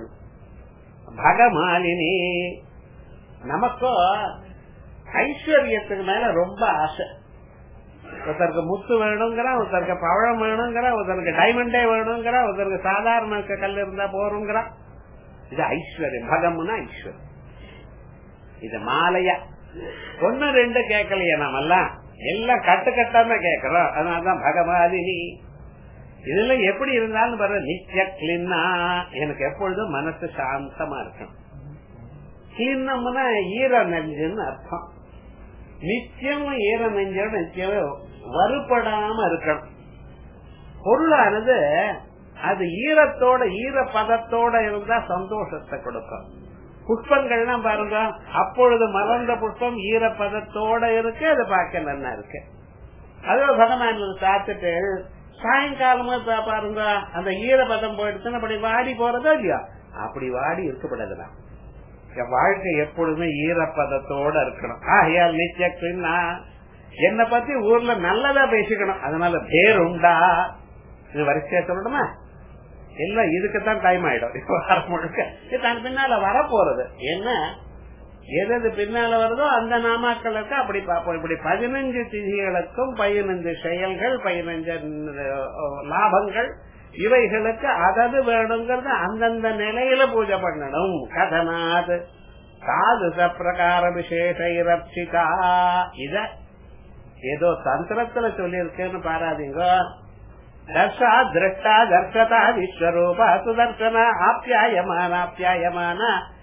பகமாலினி நமக்கோ ஐஸ்வர்யத்துக்கு மேல ரொம்ப ஆசை ஒருத்தருக்கு முத்து வேணுங்கிறான் ஒருத்தருக்கு பழம் வேணுங்கிறான் ஒருத்தருக்கு டைமண்டே வேணுங்கிறான் ஒருத்தருக்கு சாதாரண கல் இருந்தா போறோங்கிறான் இது ஐஸ்வர்யம் பகம்னா ஐஸ்வர்யம் இது மாலையா ஒன்னு ரெண்டு கேட்கலையே நாமெல்லாம் எல்லாம் கட்டு கட்டாம கேட்கிறோம் அதனாலதான் பகவாதினி இதுல எப்படி இருந்தாலும் பாரு நித்திய கிளின்னா எனக்கு எப்பொழுதும் மனசு சாந்தமா இருக்கும் கிளின்னம்னா ஈர நெஞ்சுன்னு அர்த்தம் நித்தியம் ஈர நெஞ்சோட நிச்சயம் வறுபடாம இருக்கணும் பொருளானது அது ஈரத்தோட ஈர பதத்தோட இருந்தா சந்தோஷத்தை கொடுக்கும் புஷ்பங்கள்லாம் பாருங்க அப்பொழுது மலர்ந்த புஷ்பம் ஈரப்பதத்தோட இருக்கு அது பார்க்க நல்லா இருக்கு அதோட பகவான் சாத்துட்டு சாயங்காலமா பாருங்க அந்த ஈரப்பதம் போயிடுச்சுன்னு அப்படி வாடி போறதோ இல்லையா அப்படி வாடி இருக்கப்படாதுதான் வாழ்க்கை எப்பொழுதுமே ஈரப்பதத்தோட இருக்கணும் ஆகையால் நிச்சயக்குன்னா என்னை பத்தி ஊர்ல நல்லதா பேசிக்கணும் அதனால பேர் உண்டா இது வரிசையா சொல்லணுமா இல்ல இதுக்குத்தான் டைம் ஆயிடும் இப்ப வர முழுக்க தன் பின்னால வர போறது என்ன எது பின்னால வருதோ அந்த நாமாக்களுக்கு அப்படி பார்ப்போம் இப்படி பதினஞ்சு திதிகளுக்கும் பதினஞ்சு செயல்கள் பதினஞ்சு லாபங்கள் இவைகளுக்கு அதது வேணுங்கிறது அந்தந்த நிலையில பூஜை பண்ணணும் கதனாது சாது பிரகார விசேஷ இரட்சிதா இத ஏதோ தந்திரத்துல சொல்லியிருக்கேன்னு பாராதீங்க தர்ஷா திரஷ்டா தர்ஷதா விஸ்வரூப சுதர்சன ஆப்யாயமான ஆப்யாயமான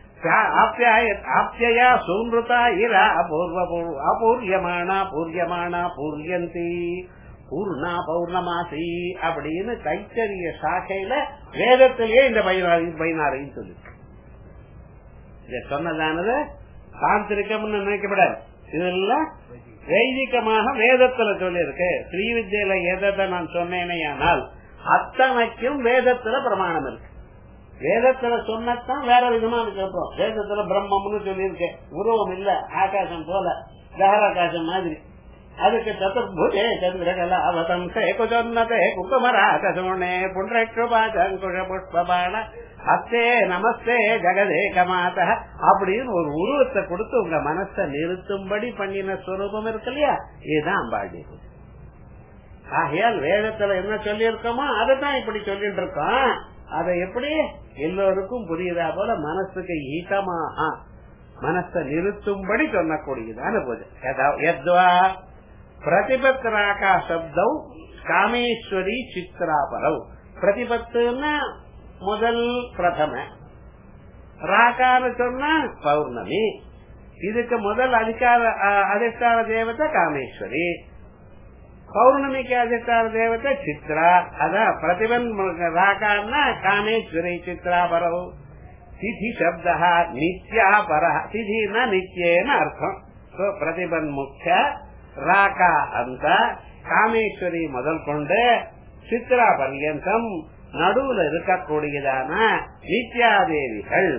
ஆப்யயா சூன்ருதா இர அபூர்வ அபூர்யமானா பூர்யமானா பூர்யந்தி பூர்ணா பௌர்ணமாசி அப்படின்னு கைத்தறிய சாக்கையில வேதத்திலேயே இந்த பதினாறு பதினாறையும் சொல்லி இத சொன்னதானது தாந்திரிக்கம்னு நினைக்கப்படாது இதெல்லாம் வைதிகமாக வேதத்துல சொல்லி இருக்கு ஸ்ரீ வித்யில எதை நான் சொன்னேனே ஆனால் அத்தனைக்கும் வேதத்துல பிரமாணம் இருக்கு வேதத்துல சொன்னதான் வேற விதமா கேட்போம் வேதத்துல பிரம்மம்னு சொல்லியிருக்கேன் உருவம் இல்ல ஆகாசம் போல தகராகாசம் மாதிரி அதுக்கு சதுர்புஜே சந்திரகலா அவதம்சே குஜோன்னதே குக்குமராகசோணே புண்ரக்ஷுபாஜங்குஷ புஷ்பபாண அத்தே நமஸ்தே ஜெகதேக மாத அப்படின்னு ஒரு உருவத்தை கொடுத்து உங்க மனசை நிறுத்தும்படி பண்ணின ஸ்வரூபம் இருக்கு இல்லையா இதுதான் அம்பாடி ஆகையால் வேதத்துல என்ன சொல்லி இருக்கோமோ அதைதான் இப்படி சொல்லிட்டு இருக்கோம் அதை எப்படி எல்லோருக்கும் புரியுதா போல மனசுக்கு ஈட்டமாக மனசை நிறுத்தும்படி சொல்லக்கூடியதான பூஜை எத்வா பிரதிபத்ராகா சப்தம் காமேஸ்வரி சித்ராபரவ் பிரதிபத்துன்னா முதல் பிரதம ராகான்னு சொன்னா பௌர்ணமி இதுக்கு முதல் அதிகார அஹ், அதிஷ்டான தேவதை காமேஸ்வரி பௌர்ணமிக்கு அதிஷ்டான தேவதை சித்ரா அதான் பிரதிபன் ராகான்னா காமேஸ்வரி சித்ரா பரவு திதி சப்தா நித்யா பர திதினா நித்யேன அர்த்தம் So, பிரதிபன் முக்கிய ராகா அந்த காமேஸ்வரி முதல் கொண்டு சித்ரா பர்யந்தம் நடுவுல இருக்கக்கூடியதான நித்யாதேவிகள்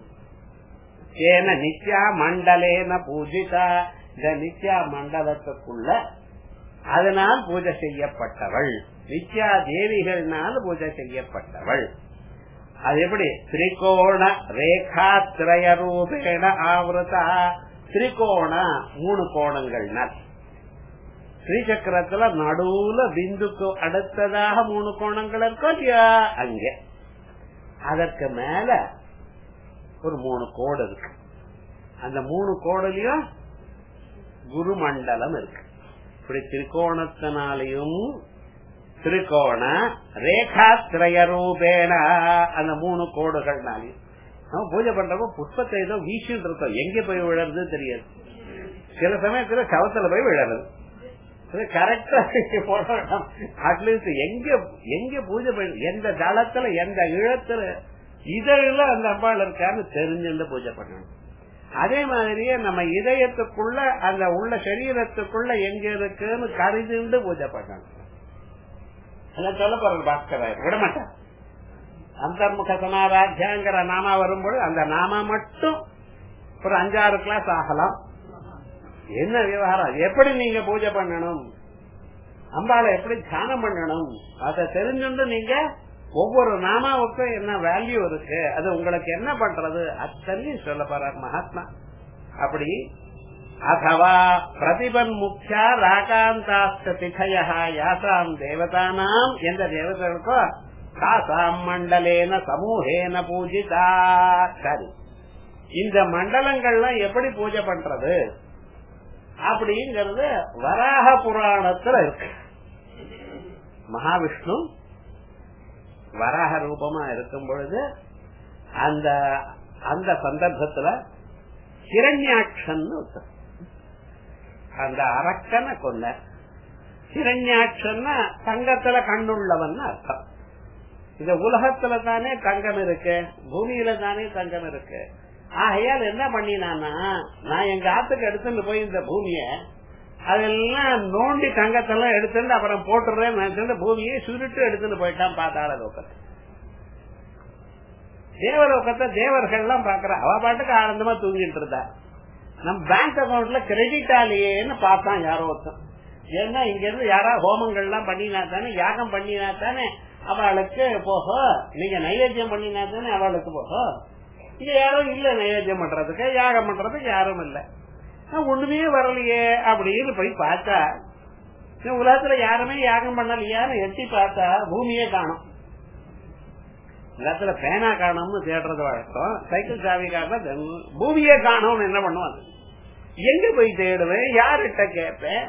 ஏன நித்யா மண்டலேன பூஜிதா இந்த நித்யா மண்டலத்துக்குள்ள அதனால் பூஜை செய்யப்பட்டவள் நித்யா தேவிகள்னால் பூஜை செய்யப்பட்டவள் அது எப்படி திரிகோண ரேகா திரய ரூபேண ஆவருதா திரிகோண மூணு கோணங்கள்னால் ஸ்ரீசக்கரத்துல நடுவுல பிந்துக்கு அடுத்ததாக மூணு கோணங்கள் இருக்கோ இல்லையா அங்கே அதற்கு மேல ஒரு மூணு கோடு இருக்கு அந்த மூணு கோடுலயும் குருமண்டலம் இருக்கு இப்படி திரிகோணத்தினாலையும் திரிகோண ரேகா திரய ரூபேண அந்த மூணு கோடுகள்னாலையும் நம்ம பூஜை பண்றப்போ புஷ்பத்தை ஏதோ வீசிட்டு இருக்கோம் எங்க போய் விழறது தெரியாது சில சமயத்துல சவத்துல போய் விழறது கரெக்டா போடணும் அட்லீஸ்ட் எங்க எங்க பூஜை பண்ணி எந்த தளத்துல எந்த இழத்துல இதழ்ல அந்த அம்பாள் இருக்கான்னு தெரிஞ்சுட்டு பூஜை பண்ணணும் அதே மாதிரியே நம்ம இதயத்துக்குள்ள அந்த உள்ள சரீரத்துக்குள்ள எங்க இருக்குன்னு கருதிண்டு பூஜை பண்ணணும் அதெல்லாம் சொல்ல போற பாஸ்கர் விட மாட்டான் அந்தர்முக சமாராத்தியாங்கிற நாமா வரும்போது அந்த நாமா மட்டும் ஒரு அஞ்சாறு கிளாஸ் ஆகலாம் என்ன விவகாரம் எப்படி நீங்க பூஜை பண்ணணும் அம்பாளை எப்படி தியானம் பண்ணணும் அதை தெரிஞ்சுட்டு நீங்க ஒவ்வொரு நாமாவுக்கும் என்ன வேல்யூ இருக்கு அது உங்களுக்கு என்ன பண்றது அத்தனையும் சொல்ல போறார் மகாத்மா அப்படி அத்தவா பிரதிபன் முக்கியா ராகாந்தாஸ்த திகயா யாசாம் தேவதானாம் எந்த தேவதைகளுக்கோ தாசாம் மண்டலேன சமூகேன பூஜிதா சரி இந்த மண்டலங்கள்லாம் எப்படி பூஜை பண்றது அப்படிங்கறது வராக புராணத்துல இருக்கு மகாவிஷ்ணு வராக ரூபமா இருக்கும் பொழுது அந்த அந்த சந்தர்ப்பத்துல ஹிரண்யாட்சன் அந்த அரக்கனை கொன்ன ஹிரண்யாட்சன்னா தங்கத்துல கண்ணுள்ளவன் அர்த்தம் இந்த உலகத்துல தானே தங்கம் இருக்கு பூமியில தானே தங்கம் இருக்கு ஆகையால் என்ன பண்ணினானா நான் எங்க ஆத்துக்கு எடுத்துட்டு போய் இந்த பூமிய அதெல்லாம் நோண்டி தங்கத்தெல்லாம் எடுத்துட்டு அப்புறம் போட்டுறேன் நினைச்சிட்டு பூமியை சுருட்டு எடுத்துட்டு போயிட்டான் பாத்தாள லோக்கத்தை தேவலோகத்தை தேவர்கள் எல்லாம் பாக்குற அவ பாட்டுக்கு ஆனந்தமா தூங்கிட்டு இருந்தா நம்ம பேங்க் அக்கௌண்ட்ல கிரெடிட் ஆலையேன்னு பார்த்தான் யாரோ ஒருத்தன் ஏன்னா இங்க இருந்து யாரா ஹோமங்கள் எல்லாம் பண்ணினா தானே யாகம் பண்ணினா தானே அவளுக்கு போகும் நீங்க நைவேத்தியம் பண்ணினா தானே அவளுக்கு போகும் இங்க யாரும் இல்ல நைவேத்தியம் பண்றதுக்கு யாகம் பண்றதுக்கு யாரும் இல்ல ஒண்ணுமே வரலையே அப்படின்னு போய் பார்த்தா இந்த உலகத்துல யாருமே யாகம் பண்ணலையான்னு எட்டி பார்த்தா பூமியே காணும் உலகத்துல பேனா காணும்னு தேடுறது வழக்கம் சைக்கிள் சாவி காரணம் பூமியே காணும்னு என்ன பண்ணுவாங்க எங்க போய் தேடுவேன் யார்கிட்ட கேட்பேன்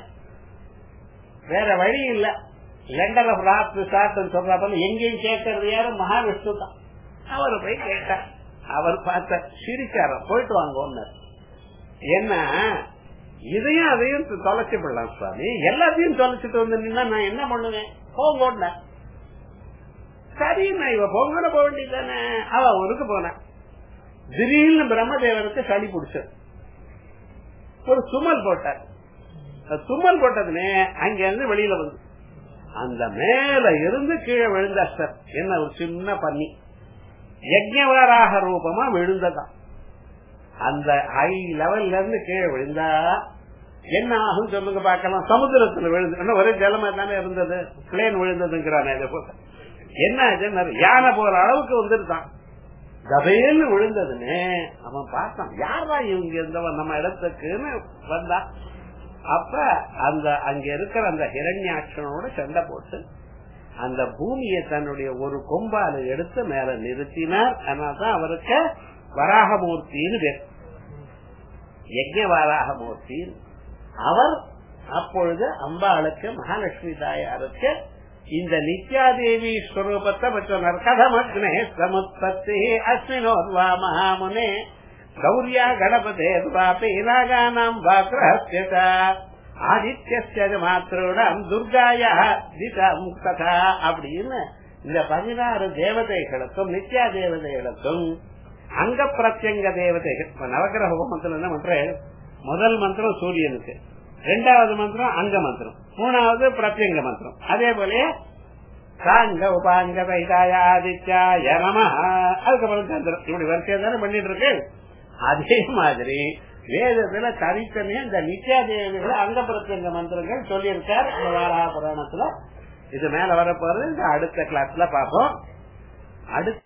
வேற வழி இல்ல லெண்டர் ஆஃப் ராத் சாட்னு சொல்றப்ப எங்கேயும் கேட்கறது யாரும் மகாவிஷ்ணு தான் அவர் போய் கேட்டார் அவர் பார்த்த சிரிச்சார போயிட்டு வாங்க என்ன இதையும் அதையும் தொலைச்சு விடலாம் சுவாமி எல்லாத்தையும் தொலைச்சிட்டு வந்து நின்னா நான் என்ன பண்ணுவேன் போங்க சரி நான் இவ பொங்கல போக வேண்டியதானே அவ ஊருக்கு போன திடீர்னு பிரம்மதேவனுக்கு சளி பிடிச்சது ஒரு சுமல் போட்டார் சுமல் போட்டதுனே அங்க இருந்து வெளியில வந்து அந்த மேல இருந்து கீழே விழுந்தார் என்ன ஒரு சின்ன பண்ணி யஜ்ஞவராக ரூபமா விழுந்ததான் அந்த ஹை லெவல்ல இருந்து கீழே விழுந்தா என்ன ஆகும் சொல்லுங்க பாக்கலாம் சமுத்திரத்துல விழுந்து ஒரே ஜலமா தானே இருந்தது பிளேன் விழுந்ததுங்கிறானே என்ன யானை போற அளவுக்கு வந்துருந்தான் கபேன்னு விழுந்ததுன்னு அவன் பார்த்தான் யாரா இவங்க இருந்தவன் நம்ம இடத்துக்குன்னு வந்தான் அப்ப அந்த அங்க இருக்கிற அந்த ஹிரண்யாட்சனோட சண்டை போட்டு அந்த பூமியை தன்னுடைய ஒரு கொம்பால எடுத்து மேல நிறுத்தினார் அதனால்தான் அவருக்கு வராகமூர்த்தின்னு பேர் யஜ்ய வராகமூர்த்தி அவர் அப்பொழுது அம்பாளுக்கு மகாலட்சுமி தாயாருக்கு இந்த நித்யாதேவி ஸ்வரூபத்தை பெற்றனர் கதமக்னே சமுத்பத்தி அஸ்மினோர்வா மகாமுனே கௌரியா கணபதே பாபி நாகானாம் வாக்ரஹஸ்யத ஆதித்யஸ்ய மாத்திரோடம் துர்காயா திதம் ததா அப்படின்னு இந்த பதினாறு தேவதைகளுக்கும் நித்யா தேவதைகளுக்கும் அங்க பிரத்யங்க தேவதைகள் இப்ப நவகிரக ஹோமத்துல என்ன பண்ற முதல் மந்திரம் சூரியனுக்கு ரெண்டாவது மந்திரம் அங்க மந்திரம் மூணாவது பிரத்யங்க மந்திரம் அதே போல சாங்க உபாங்க வைதாய ஆதித்யாய நம அதுக்கப்புறம் சந்திரம் இப்படி வரிசையா தானே பண்ணிட்டு இருக்கு அதே மாதிரி வேதத்துல தனித்தனியா இந்த நித்யா தேவதைகள் அங்க பிரத்யங்க மந்திரங்கள் சொல்லியிருக்கார் இந்த வாரா புராணத்துல இது மேல வரப்போறது இந்த அடுத்த கிளாஸ்ல பார்ப்போம் அடுத்த